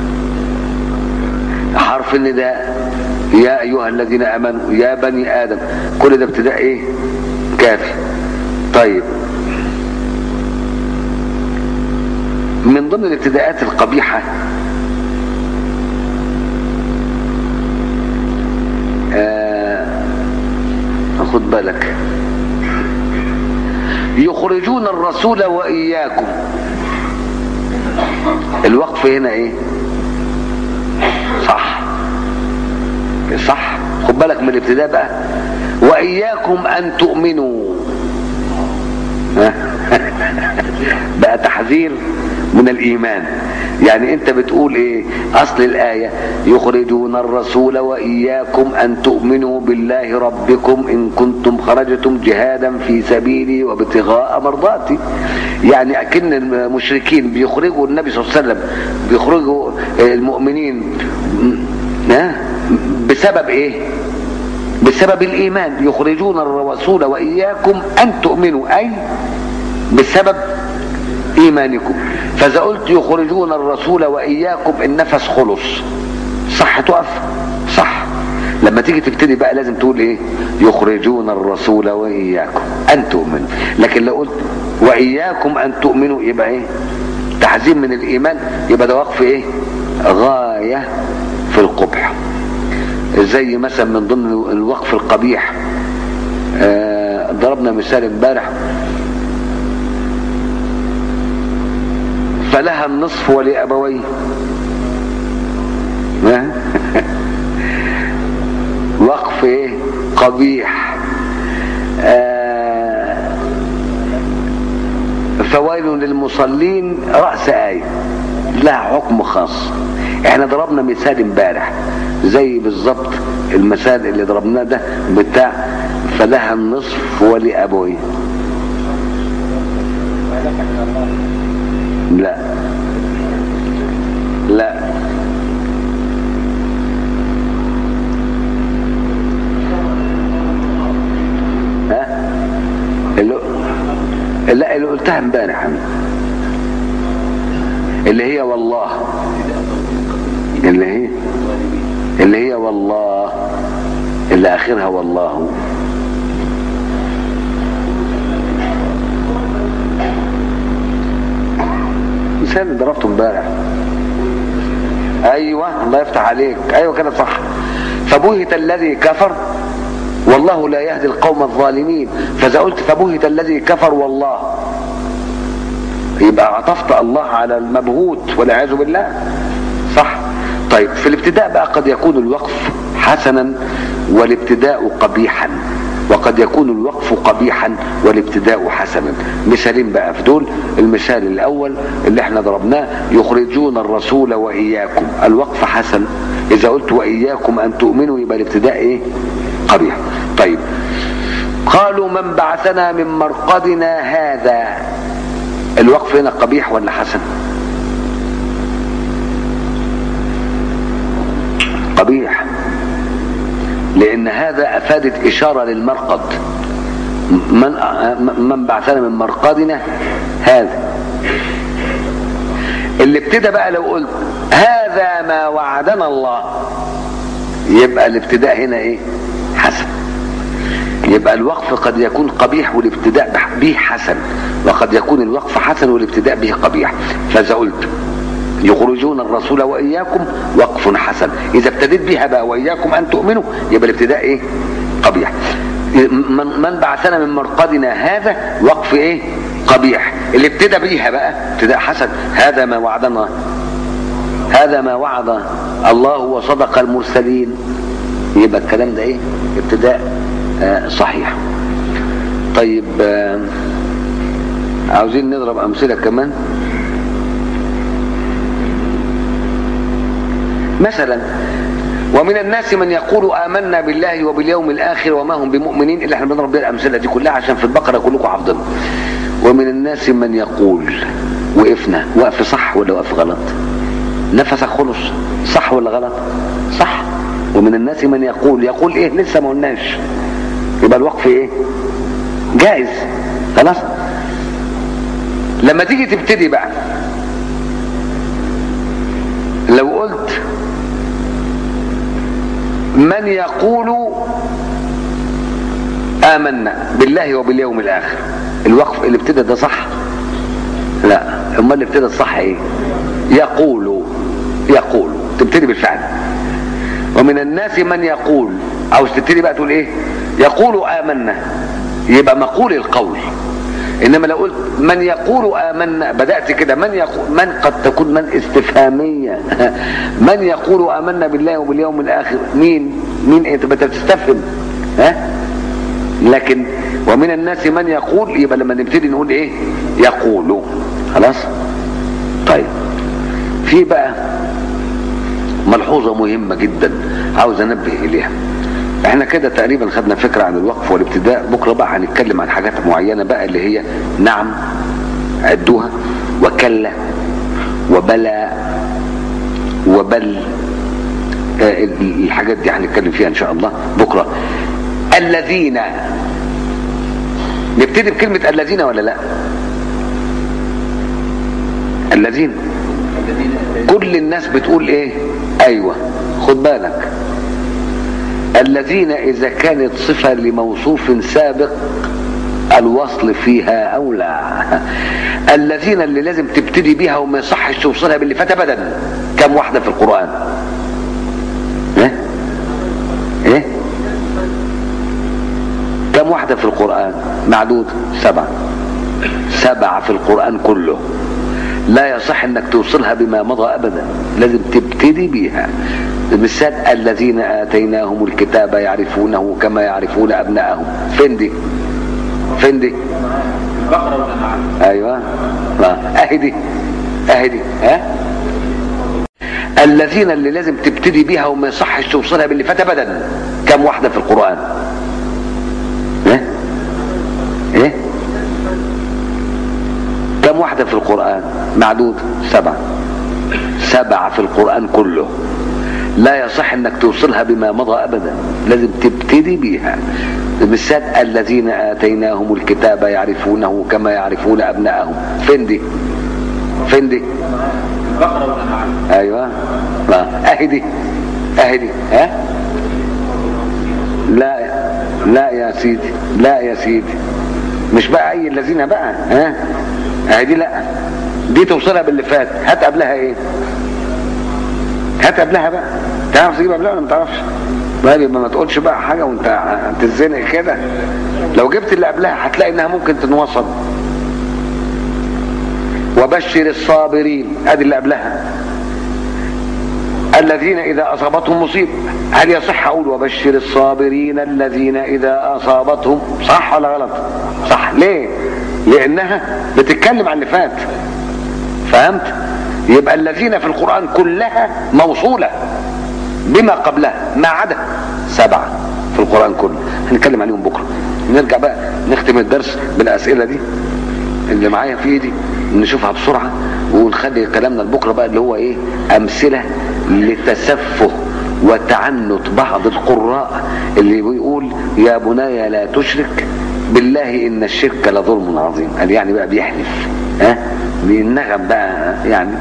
حرف النداء يا ايها الذين امنوا يا بني ادم كل ده ابتداء ايه كافي طيب من ضمن الابتداءات القبيحة آه خد بالك يخرجون الرسول وإياكم الوقف هنا ايه صح صح خد بالك من الابتداء بقى وإياكم أن تؤمنوا بقى تحذير من الايمان يعني انت بتقول ايه اصل الايه يخرجون الرسول واياكم ان تؤمنوا بالله ربكم ان كنتم خرجتم جهادا في سبيلي وابتغاء مرضاتي يعني اكن المشركين بيخرجوا النبي صلى الله عليه وسلم بيخرجوا المؤمنين ها بسبب ايه بسبب الايمان يخرجون الرسول واياكم ان تؤمنوا اي بسبب ايمانكم فاذا قلت يخرجون الرسول واياكم النفس خلص صح تقف صح لما تيجي تبتدي بقى لازم تقول ايه يخرجون الرسول واياكم ان تؤمنوا لكن لو قلت واياكم ان تؤمنوا يبقى ايه تحزين من الايمان يبقى ده وقف ايه غايه في القبح زي مثلا من ضمن الوقف القبيح آه ضربنا مثال امبارح فلها النصف ولأبويه وقف ايه قبيح آه فويل للمصلين رأس آية لها حكم خاص احنا ضربنا مثال امبارح زي بالظبط المثال اللي ضربناه ده بتاع فلها النصف ولأبويه لا لا ها اللي لا اللي قلتها امبارح اللي هي والله اللي هي اللي هي والله اللي اخرها والله مثال اللي ضربته امبارح ايوه الله يفتح عليك ايوه كده صح فبهت الذي كفر والله لا يهدي القوم الظالمين فاذا قلت فبهت الذي كفر والله يبقى عطفت الله على المبهوت والعياذ بالله صح طيب في الابتداء بقى قد يكون الوقف حسنا والابتداء قبيحا وقد يكون الوقف قبيحا والابتداء حسنا مثالين بقى في دول المثال الاول اللي احنا ضربناه يخرجون الرسول واياكم الوقف حسن اذا قلت واياكم ان تؤمنوا يبقى الابتداء ايه قبيح طيب قالوا من بعثنا من مرقدنا هذا الوقف هنا قبيح ولا حسن قبيح لان هذا افادت اشاره للمرقد من من بعثنا من مرقدنا هذا اللي ابتدى بقى لو قلت هذا ما وعدنا الله يبقى الابتداء هنا ايه حسن يبقى الوقف قد يكون قبيح والابتداء به حسن وقد يكون الوقف حسن والابتداء به قبيح فاذا قلت يخرجون الرسول واياكم وقف حسن اذا ابتديت بها بقى واياكم ان تؤمنوا يبقى الابتداء ايه قبيح من, من بعثنا من مرقدنا هذا وقف ايه قبيح اللي ابتدى بيها بقى ابتداء حسن هذا ما وعدنا هذا ما وعد الله وصدق المرسلين يبقى الكلام ده ايه ابتداء آه صحيح طيب آه عاوزين نضرب امثله كمان مثلا ومن الناس من يقول آمنا بالله وباليوم الآخر وما هم بمؤمنين إلا احنا بنضرب بيها الأمثلة دي كلها عشان في البقرة كلكم حافظينها ومن الناس من يقول وقفنا وقف صح ولا وقف غلط نفسك خلص صح ولا غلط صح ومن الناس من يقول يقول ايه لسه ما قلناش يبقى الوقف ايه جائز خلاص لما تيجي تبتدي بقى لو قلت من يقول آمنا بالله وباليوم الآخر الوقف اللي ابتدى ده صح لا امال اللي ابتدى الصح ايه يقول يقول تبتدي بالفعل ومن الناس من يقول عاوز تبتدي بقى تقول ايه يقول آمنا يبقى مقول القول انما لو قلت من يقول امنا بدات كده من يقول من قد تكون من استفهاميه من يقول امنا بالله وباليوم الاخر مين مين انت بتستفهم ها لكن ومن الناس من يقول يبقى لما نبتدي نقول ايه يقول خلاص طيب في بقى ملحوظة مهمة جدا عاوز انبه اليها احنا كده تقريبا خدنا فكرة عن الوقف والابتداء بكرة بقى هنتكلم عن حاجات معينة بقى اللي هي نعم عدوها وكلا وبلا وبل آه، الحاجات دي هنتكلم فيها ان شاء الله بكرة الذين نبتدي بكلمة الذين ولا لا الذين كل الناس بتقول ايه ايوه خد بالك الذين اذا كانت صفة لموصوف سابق الوصل فيها اولى الذين اللي لازم تبتدي بيها وما يصحش توصلها باللي فات ابدا كم واحدة في القرآن ايه ايه كم واحدة في القرآن معدود سبعة سبعة في القرآن كله لا يصح انك توصلها بما مضى ابدا لازم تبتدي بيها مثال الذين اتيناهم الكتاب يعرفونه كما يعرفون ابنائهم فين دي فين دي البقرة والأنعام ايوه آه. اهي دي اهي دي ها الذين اللي لازم تبتدي بيها وما يصحش توصلها باللي فات ابدا كم واحده في القران ايه ايه كم واحده في القران معدود سبعه سبعه في القران كله لا يصح انك توصلها بما مضى ابدا لازم تبتدي بيها مثال الذين اتيناهم الكتاب يعرفونه كما يعرفون ابنائهم فين دي فين دي البقرة والأنعام ايوه آه. اهي دي اهي دي ها لا لا يا سيدي لا يا سيدي مش بقى اي الذين بقى ها اهي دي لا دي توصلها باللي فات هات قبلها ايه هات قبلها بقى تعرف تجيب قبلها ولا ما تعرفش طيب يبقى ما تقولش بقى حاجه وانت تتزنق كده لو جبت اللي قبلها هتلاقي انها ممكن تنوصل وبشر الصابرين ادي اللي قبلها الذين اذا اصابتهم مصيبه هل يصح اقول وبشر الصابرين الذين اذا اصابتهم صح ولا غلط صح ليه لانها بتتكلم عن اللي فات فهمت يبقى الذين في القران كلها موصوله بما قبلها ما عدا سبعه في القران كله هنتكلم عليهم بكره نرجع بقى نختم الدرس بالاسئله دي اللي معايا في ايدي نشوفها بسرعه ونخلي كلامنا لبكره بقى اللي هو ايه امثله لتسفه وتعنت بعض القراء اللي بيقول يا بني لا تشرك بالله ان الشرك لظلم عظيم قال يعني بقى بيحلف ها بينغم بقى يعني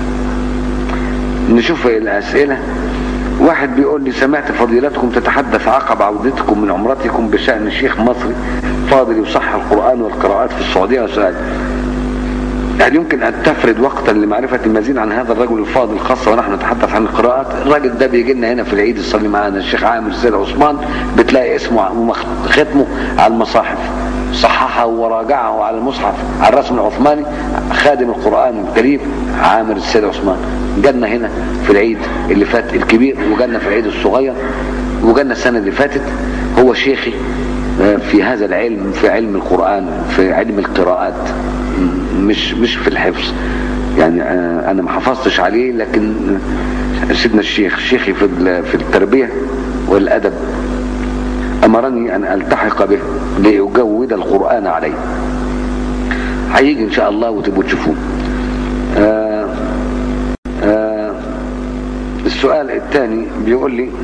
نشوف الاسئله واحد بيقول لي سمعت فضيلتكم تتحدث عقب عودتكم من عمرتكم بشأن شيخ مصري فاضل يصح القرآن والقراءات في السعودية وسؤال هل يمكن أن تفرد وقتا لمعرفة المزيد عن هذا الرجل الفاضل خاصة ونحن نتحدث عن القراءات الراجل ده بيجي لنا هنا في العيد يصلي معانا الشيخ عامر السيد عثمان بتلاقي اسمه ختمه على المصاحف صححه وراجعه على المصحف على الرسم العثماني خادم القرآن الكريم عامر السيد عثمان جالنا هنا في العيد اللي فات الكبير وجالنا في العيد الصغير وجالنا السنة اللي فاتت هو شيخي في هذا العلم في علم القرآن في علم القراءات مش مش في الحفظ يعني انا ما حفظتش عليه لكن سيدنا الشيخ شيخي في في التربيه والادب امرني ان التحق به ليجود القران عليه هيجي ان شاء الله وتبقوا تشوفوه آه آه السؤال الثاني بيقول لي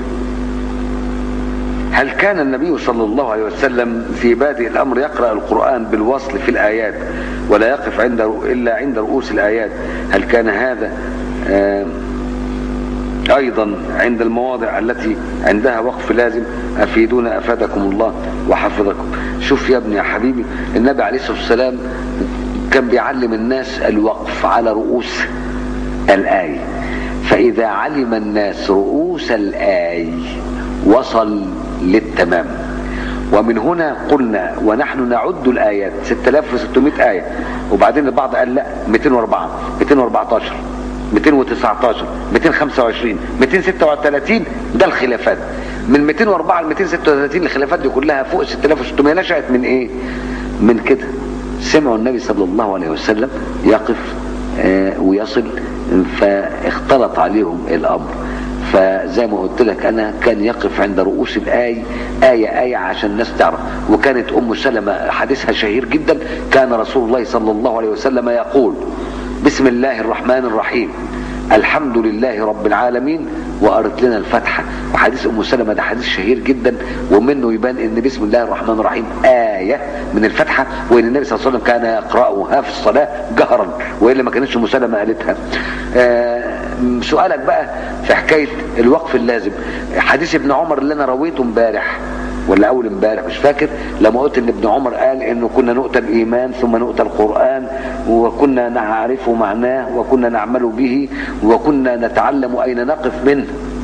هل كان النبي صلى الله عليه وسلم في بادئ الامر يقرا القران بالوصل في الايات ولا يقف عند الا عند رؤوس الايات هل كان هذا آه ايضا عند المواضع التي عندها وقف لازم افيدونا افادكم الله وحفظكم شوف يا ابني يا حبيبي النبي عليه الصلاه والسلام كان بيعلم الناس الوقف على رؤوس الايه فاذا علم الناس رؤوس الايه وصل للتمام ومن هنا قلنا ونحن نعد الآيات 6600 آية وبعدين البعض قال لا 204 214 219 225 236 ده الخلافات من 204 ل 236 الخلافات دي كلها فوق 6600 نشأت من ايه من كده سمعوا النبي صلى الله عليه وسلم يقف آه، ويصل فاختلط عليهم الامر فزي ما قلت لك انا كان يقف عند رؤوس الاي ايه ايه عشان الناس تعرف وكانت ام سلمة حديثها شهير جدا كان رسول الله صلى الله عليه وسلم يقول بسم الله الرحمن الرحيم الحمد لله رب العالمين وقرت لنا الفاتحه وحديث ام سلمة ده حديث شهير جدا ومنه يبان ان بسم الله الرحمن الرحيم ايه من الفاتحه وان النبي صلى الله عليه وسلم كان يقراها في الصلاه جهرا والا ما كانتش ام سلمة قالتها آه، سؤالك بقى في حكايه الوقف اللازم حديث ابن عمر اللي انا رويته امبارح ولا اول امبارح مش فاكر لما قلت ان ابن عمر قال انه كنا نؤتى الايمان ثم نؤتى القران وكنا نعرف معناه وكنا نعمل به وكنا نتعلم اين نقف منه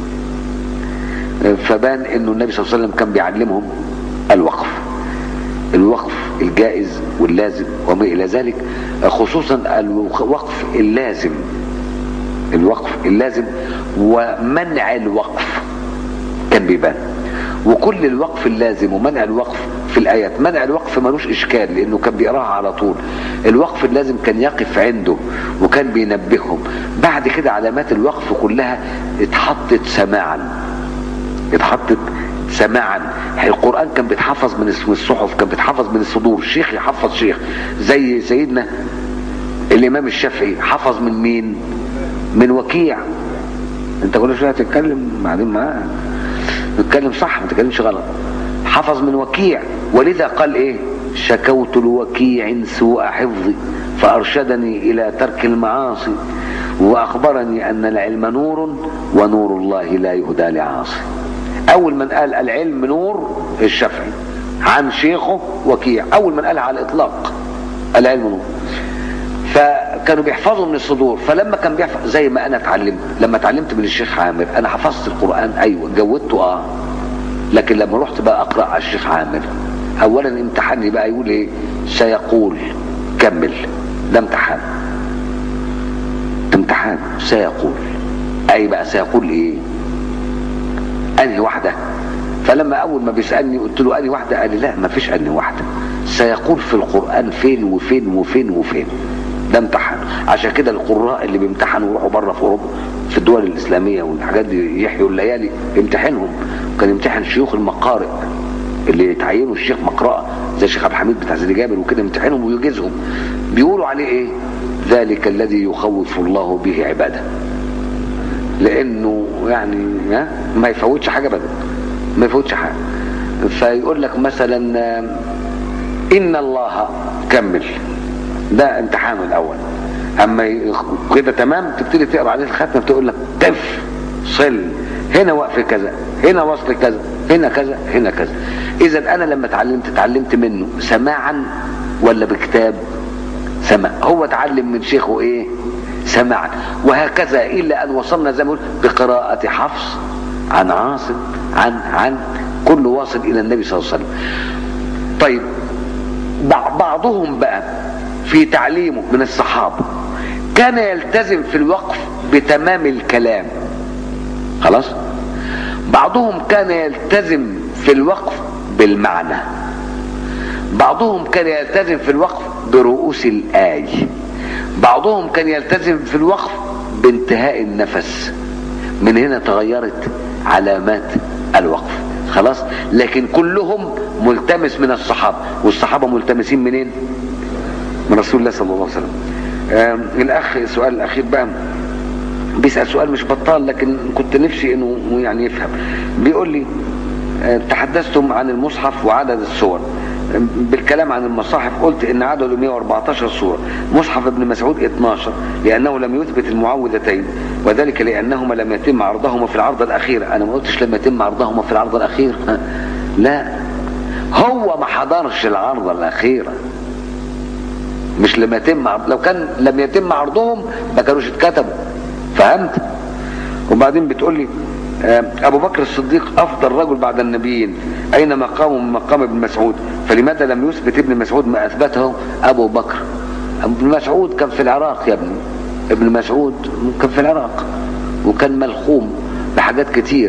فبان انه النبي صلى الله عليه وسلم كان بيعلمهم الوقف الوقف الجائز واللازم وما الى ذلك خصوصا الوقف اللازم الوقف اللازم ومنع الوقف كان بيبان وكل الوقف اللازم ومنع الوقف في الآيات منع الوقف ملوش إشكال لأنه كان بيقراها على طول الوقف اللازم كان يقف عنده وكان بينبههم بعد كده علامات الوقف كلها اتحطت سماعا اتحطت سماعا القرآن كان بيتحفظ من الصحف كان بيتحفظ من الصدور شيخ يحفظ شيخ زي سيدنا الإمام الشافعي حفظ من مين من وكيع انت كل شويه تتكلم بعدين معاه تتكلم صح ما تتكلمش غلط حفظ من وكيع ولذا قال ايه شكوت لوكيع سوء حفظي فارشدني الى ترك المعاصي واخبرني ان العلم نور ونور الله لا يهدى لعاصي اول من قال العلم نور الشافعي عن شيخه وكيع اول من قالها على الاطلاق العلم نور فكانوا بيحفظوا من الصدور فلما كان بيحفظ زي ما انا اتعلمت لما اتعلمت من الشيخ عامر انا حفظت القران ايوه جودته اه لكن لما رحت بقى اقرا على الشيخ عامر اولا امتحاني بقى يقول ايه سيقول كمل ده امتحان امتحان سيقول اي بقى سيقول ايه انهي واحده فلما اول ما بيسالني قلت له انهي واحده قال لي لا ما فيش انهي واحده سيقول في القران فين وفين وفين وفين ده امتحان عشان كده القراء اللي بيمتحنوا يروحوا بره في اوروبا في الدول الاسلاميه والحاجات دي يحيوا الليالي يمتحنهم كان يمتحن شيوخ المقارئ اللي يتعينوا الشيخ مقرأة زي الشيخ عبد الحميد بتاع زيد جابر وكده يمتحنهم ويجيزهم بيقولوا عليه ايه ذلك الذي يخوف الله به عباده لانه يعني ها ما يفوتش حاجه ابدا ما يفوتش حاجه فيقول لك مثلا ان الله كمل ده امتحانه الاول اما كده تمام تبتدي تقرا عليه الختمه بتقول لك قف صل هنا وقف كذا هنا وصل كذا هنا كذا هنا كذا اذا انا لما اتعلمت اتعلمت منه سماعا ولا بكتاب سمع هو اتعلم من شيخه ايه سماعا وهكذا الى ان وصلنا زي ما بقول بقراءه حفص عن عاصم عن عن كل واصل الى النبي صلى الله عليه وسلم طيب بعضهم بقى في تعليمه من الصحابه كان يلتزم في الوقف بتمام الكلام خلاص بعضهم كان يلتزم في الوقف بالمعنى بعضهم كان يلتزم في الوقف برؤوس الآي بعضهم كان يلتزم في الوقف بانتهاء النفس من هنا تغيرت علامات الوقف خلاص لكن كلهم ملتمس من الصحابة والصحابة ملتمسين منين من رسول الله صلى الله عليه وسلم الاخ السؤال الاخير بقى بيسأل سؤال مش بطال لكن كنت نفسي انه يعني يفهم بيقول لي تحدثتم عن المصحف وعدد السور بالكلام عن المصاحف قلت ان عدده 114 سورة مصحف ابن مسعود 12 لانه لم يثبت المعوذتين وذلك لانهما لم يتم عرضهما في العرض الاخير انا ما قلتش لم يتم عرضهما في العرض الاخير لا هو ما حضرش العرض الاخيره مش لم يتم عرض لو كان لم يتم عرضهم ما كانوش اتكتبوا فهمت وبعدين بتقول لي ابو بكر الصديق افضل رجل بعد النبيين اين مقامه من مقام ابن مسعود فلماذا لم يثبت ابن مسعود ما اثبته ابو بكر ابن مسعود كان في العراق يا ابني ابن مسعود كان في العراق وكان ملخوم بحاجات كتير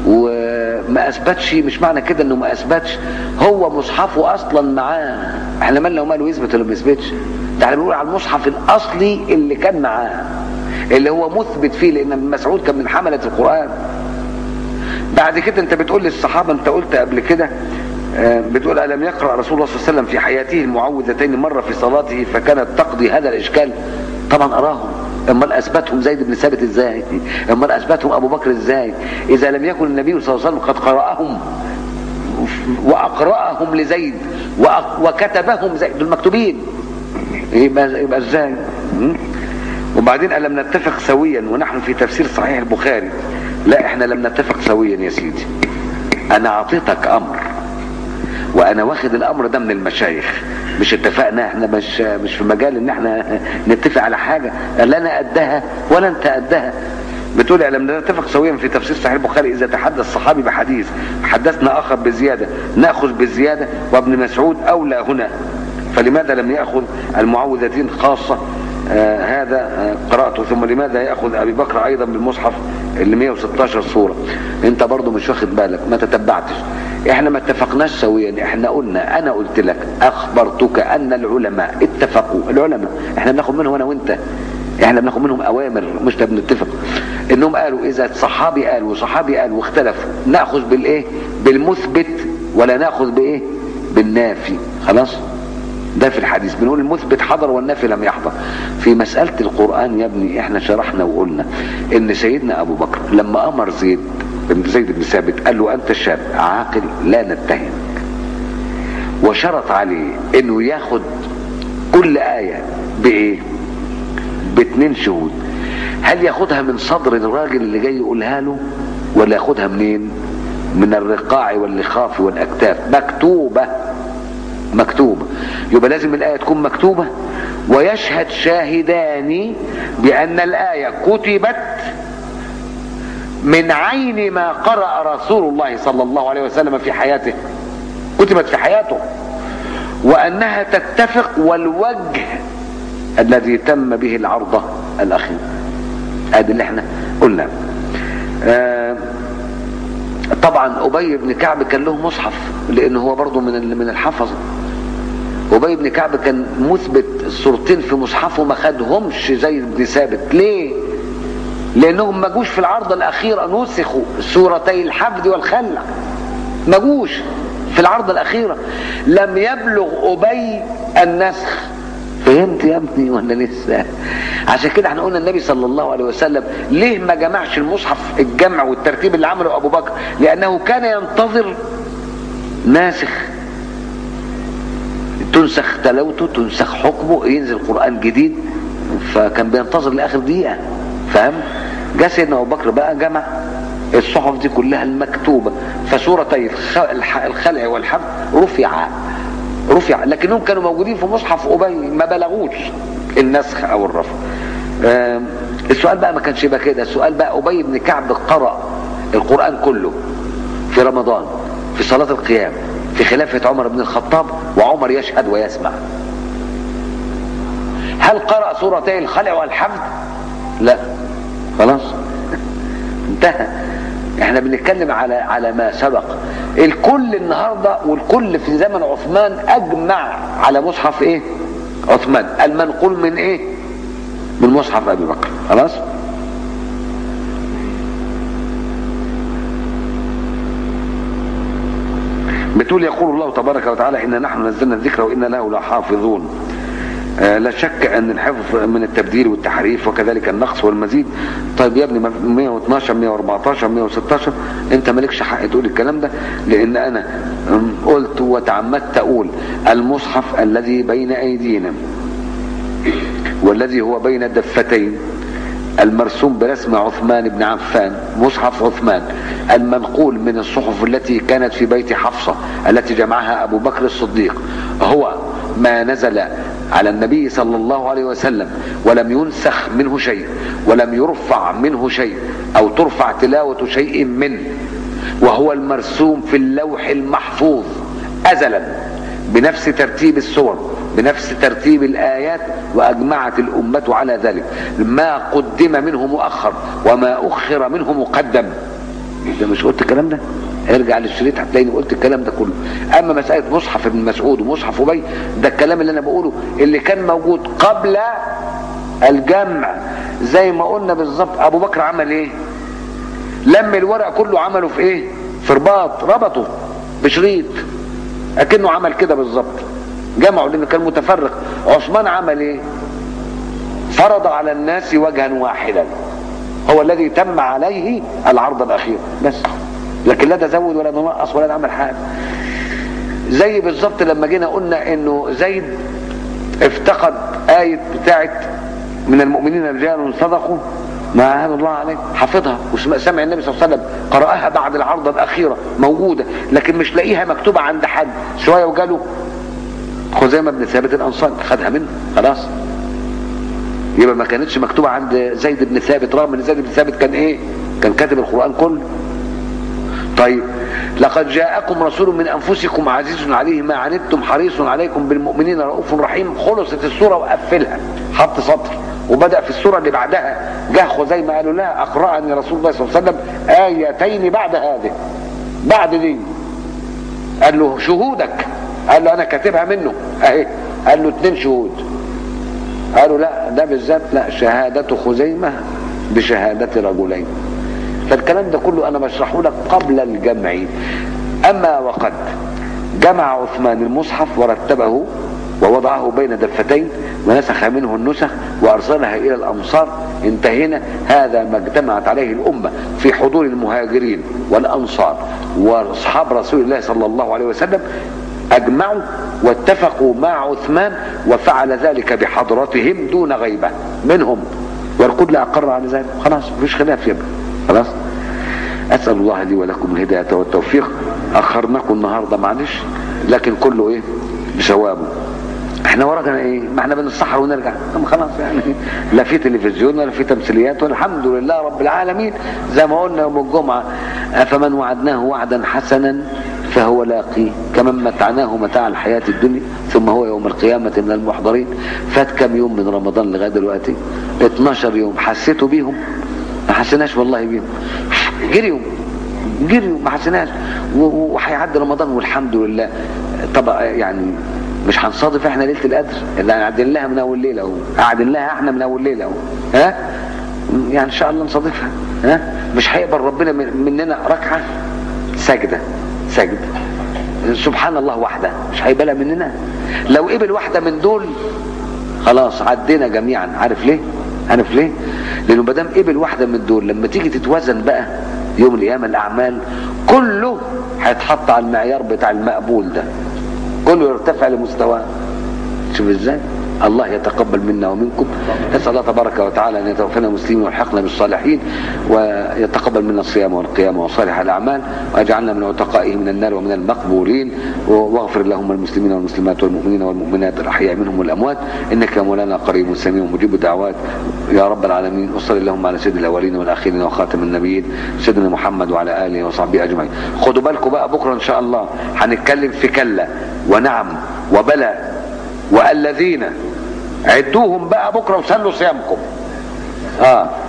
وما اثبتش مش معنى كده انه ما اثبتش هو مصحفه اصلا معاه احنا مالنا وماله يثبت ولا ما يثبتش ده احنا بنقول على المصحف الاصلي اللي كان معاه اللي هو مثبت فيه لان ابن مسعود كان من حمله القران بعد كده انت بتقول للصحابه انت قلت قبل كده آه، بتقول الم يقرا رسول الله صلى الله عليه وسلم في حياته المعوذتين مره في صلاته فكانت تقضي هذا الاشكال طبعا اراهم امال اثبتهم زيد بن ثابت ازاي امال اثبتهم ابو بكر ازاي اذا لم يكن النبي صلى الله عليه وسلم قد قراهم واقراهم لزيد وأق- وكتبهم زيد دول مكتوبين يبقى يبقى ازاي م? وبعدين ألم نتفق سويا ونحن في تفسير صحيح البخاري لا احنا لم نتفق سويا يا سيدي انا اعطيتك امر وانا واخد الامر ده من المشايخ مش اتفقنا احنا مش مش في مجال ان احنا نتفق على حاجه لا انا قدها ولا انت قدها بتقول لم نتفق سويا في تفسير صحيح البخاري اذا تحدث صحابي بحديث حدثنا اخر بزياده ناخذ بالزياده وابن مسعود اولى هنا فلماذا لم ياخذ المعوذتين خاصه آه هذا آه قراته ثم لماذا ياخذ ابي بكر ايضا بالمصحف اللي 116 سوره انت برضو مش واخد بالك ما تتبعتش احنا ما اتفقناش سويا احنا قلنا انا قلت لك اخبرتك ان العلماء اتفقوا العلماء احنا بناخد منهم انا وانت احنا بناخد منهم اوامر مش بنتفق انهم قالوا اذا صحابي قال وصحابي قال واختلفوا ناخذ بالايه بالمثبت ولا ناخذ بايه بالنافي خلاص ده في الحديث بنقول المثبت حضر والنافي لم يحضر في مسألة القرآن يا ابني احنا شرحنا وقلنا ان سيدنا ابو بكر لما امر زيد بن زيد بن ثابت قال له انت شاب عاقل لا نتهمك وشرط عليه انه ياخد كل آية بايه باتنين شهود هل ياخدها من صدر الراجل اللي جاي يقولها له ولا ياخدها منين من الرقاع واللخاف والاكتاف مكتوبة مكتوبة يبقى لازم الآية تكون مكتوبة ويشهد شاهدان بأن الآية كتبت من عين ما قرأ رسول الله صلى الله عليه وسلم في حياته كتبت في حياته وأنها تتفق والوجه الذي تم به العرضة الأخير هذا اللي احنا قلنا آه طبعا أبي بن كعب كان له مصحف لأن هو برضه من من الحفظة أبي بن كعب كان مثبت الصورتين في مصحفه ما خدهمش زي ابن ثابت ليه؟ لأنهم ما جوش في العرضة الأخيرة نسخوا سورتي الحفظ والخلع ما جوش في العرضة الأخيرة لم يبلغ أبي النسخ فهمت يا ابني ولا لسه عشان كده احنا قلنا النبي صلى الله عليه وسلم ليه ما جمعش المصحف الجمع والترتيب اللي عمله ابو بكر لانه كان ينتظر ناسخ تنسخ تلاوته تنسخ حكمه ينزل قرآن جديد فكان بينتظر لاخر دقيقة فاهم جاء سيدنا ابو بكر بقى جمع الصحف دي كلها المكتوبة فسورتي الخلع والحفظ رفع رفع لكنهم كانوا موجودين في مصحف أبي ما بلغوش النسخ أو الرفع السؤال بقى ما كانش يبقى كده السؤال بقى أبي بن كعب قرأ القرآن كله في رمضان في صلاة القيام في خلافة عمر بن الخطاب وعمر يشهد ويسمع هل قرأ سورتي الخلع والحفظ لا خلاص انتهى احنا بنتكلم على على ما سبق الكل النهارده والكل في زمن عثمان اجمع على مصحف ايه عثمان المنقول من ايه من مصحف ابي بكر خلاص بتقول يقول الله تبارك وتعالى إنا نحن نزلنا الذكر وإنا له لحافظون آه لا شك ان الحفظ من التبديل والتحريف وكذلك النقص والمزيد طيب يا ابني 112 114 116 انت مالكش حق تقول الكلام ده لان انا قلت وتعمدت اقول المصحف الذي بين ايدينا والذي هو بين الدفتين المرسوم برسم عثمان بن عفان مصحف عثمان المنقول من الصحف التي كانت في بيت حفصة التي جمعها أبو بكر الصديق هو ما نزل على النبي صلى الله عليه وسلم ولم ينسخ منه شيء ولم يرفع منه شيء أو ترفع تلاوة شيء منه وهو المرسوم في اللوح المحفوظ أزلا بنفس ترتيب السور بنفس ترتيب الآيات وأجمعت الأمة على ذلك ما قدم منه مؤخر وما أخر منه مقدم ده مش قلت الكلام ده ارجع للشريط هتلاقيني قلت الكلام ده كله اما مساله مصحف ابن مسعود ومصحف ابي ده الكلام اللي انا بقوله اللي كان موجود قبل الجمع زي ما قلنا بالظبط ابو بكر عمل ايه لم الورق كله عمله في ايه في رباط ربطه بشريط اكنه عمل كده بالظبط جمعه لانه كان متفرق عثمان عمل ايه فرض على الناس وجها واحدا هو الذي تم عليه العرض الاخير بس لكن لا تزود ولا نقص ولا نعمل حاجه زي بالظبط لما جينا قلنا انه زيد افتقد آية بتاعت من المؤمنين رجال صدقوا ما عهد الله عليه حافظها وسمع النبي صلى الله عليه وسلم قرأها بعد العرضة الأخيرة موجودة لكن مش لاقيها مكتوبة عند حد شوية وجاله خزيمة بن ثابت الأنصاري خدها منه خلاص يبقى ما كانتش مكتوبة عند زيد بن ثابت رغم ان زيد بن ثابت كان ايه كان كاتب القرآن كله طيب لقد جاءكم رسول من انفسكم عزيز عليه ما عنتم حريص عليكم بالمؤمنين رؤوف رحيم خلصت السوره وقفلها حط سطر وبدا في السوره اللي بعدها جه خزيمه قالوا لا اقراني رسول الله صلى الله عليه وسلم ايتين بعد هذه بعد دي قال له شهودك قال له انا كاتبها منه اهي قال له اتنين شهود قالوا لا ده بالذات لا شهاده خزيمه بشهاده رجلين فالكلام ده كله انا بشرحه لك قبل الجمع اما وقد جمع عثمان المصحف ورتبه ووضعه بين دفتين ونسخ منه النسخ وارسلها الى الامصار انتهينا هذا ما اجتمعت عليه الامه في حضور المهاجرين والانصار واصحاب رسول الله صلى الله عليه وسلم اجمعوا واتفقوا مع عثمان وفعل ذلك بحضرتهم دون غيبه منهم والكل اقر على ذلك خلاص مفيش خلاف يبقى خلاص اسال الله لي ولكم الهدايه والتوفيق اخرناكم النهارده معلش لكن كله ايه بثوابه احنا ورانا ايه ما احنا بنتسحر ونرجع طب خلاص يعني لا في تلفزيون ولا في تمثيليات والحمد لله رب العالمين زي ما قلنا يوم الجمعه فمن وعدناه وعدا حسنا فهو لاقيه كمن متعناه متاع الحياة الدنيا ثم هو يوم القيامة من المحضرين فات كم يوم من رمضان لغاية دلوقتي 12 يوم حسيتوا بيهم ما حسيناش والله بيهم جريوا جريوا ما حسيناش وهيعدي رمضان والحمد لله طبعا يعني مش هنصادف احنا ليله القدر اللي قاعدين لها من اول ليله اهو قاعدين لها احنا من اول ليله اهو ها يعني ان شاء الله نصادفها ها مش هيقبل ربنا مننا ركعه سجده سجد سبحان الله وحده مش هيقبلها مننا لو قبل واحده من دول خلاص عدينا جميعا عارف ليه عارف ليه لانه ما دام قبل واحده من دول لما تيجي تتوزن بقى يوم القيامه الاعمال كله هيتحط على المعيار بتاع المقبول ده كله يرتفع لمستواه شوف ازاي الله يتقبل منا ومنكم نسأل الله تبارك وتعالى أن يتوفنا مسلمين ويلحقنا بالصالحين ويتقبل منا الصيام والقيام وصالح الأعمال ويجعلنا من عتقائه من النار ومن المقبولين واغفر اللهم المسلمين والمسلمات والمؤمنين والمؤمنات الأحياء منهم والأموات إنك يا مولانا قريب سميع مجيب الدعوات يا رب العالمين وصل اللهم على سيد الأولين والآخرين وخاتم النبيين سيدنا محمد وعلى آله وصحبه أجمعين خدوا بالكم بقى بكرة إن شاء الله هنتكلم في كلا ونعم وبلى والذين عدوهم بقى بكره وسلوا صيامكم اه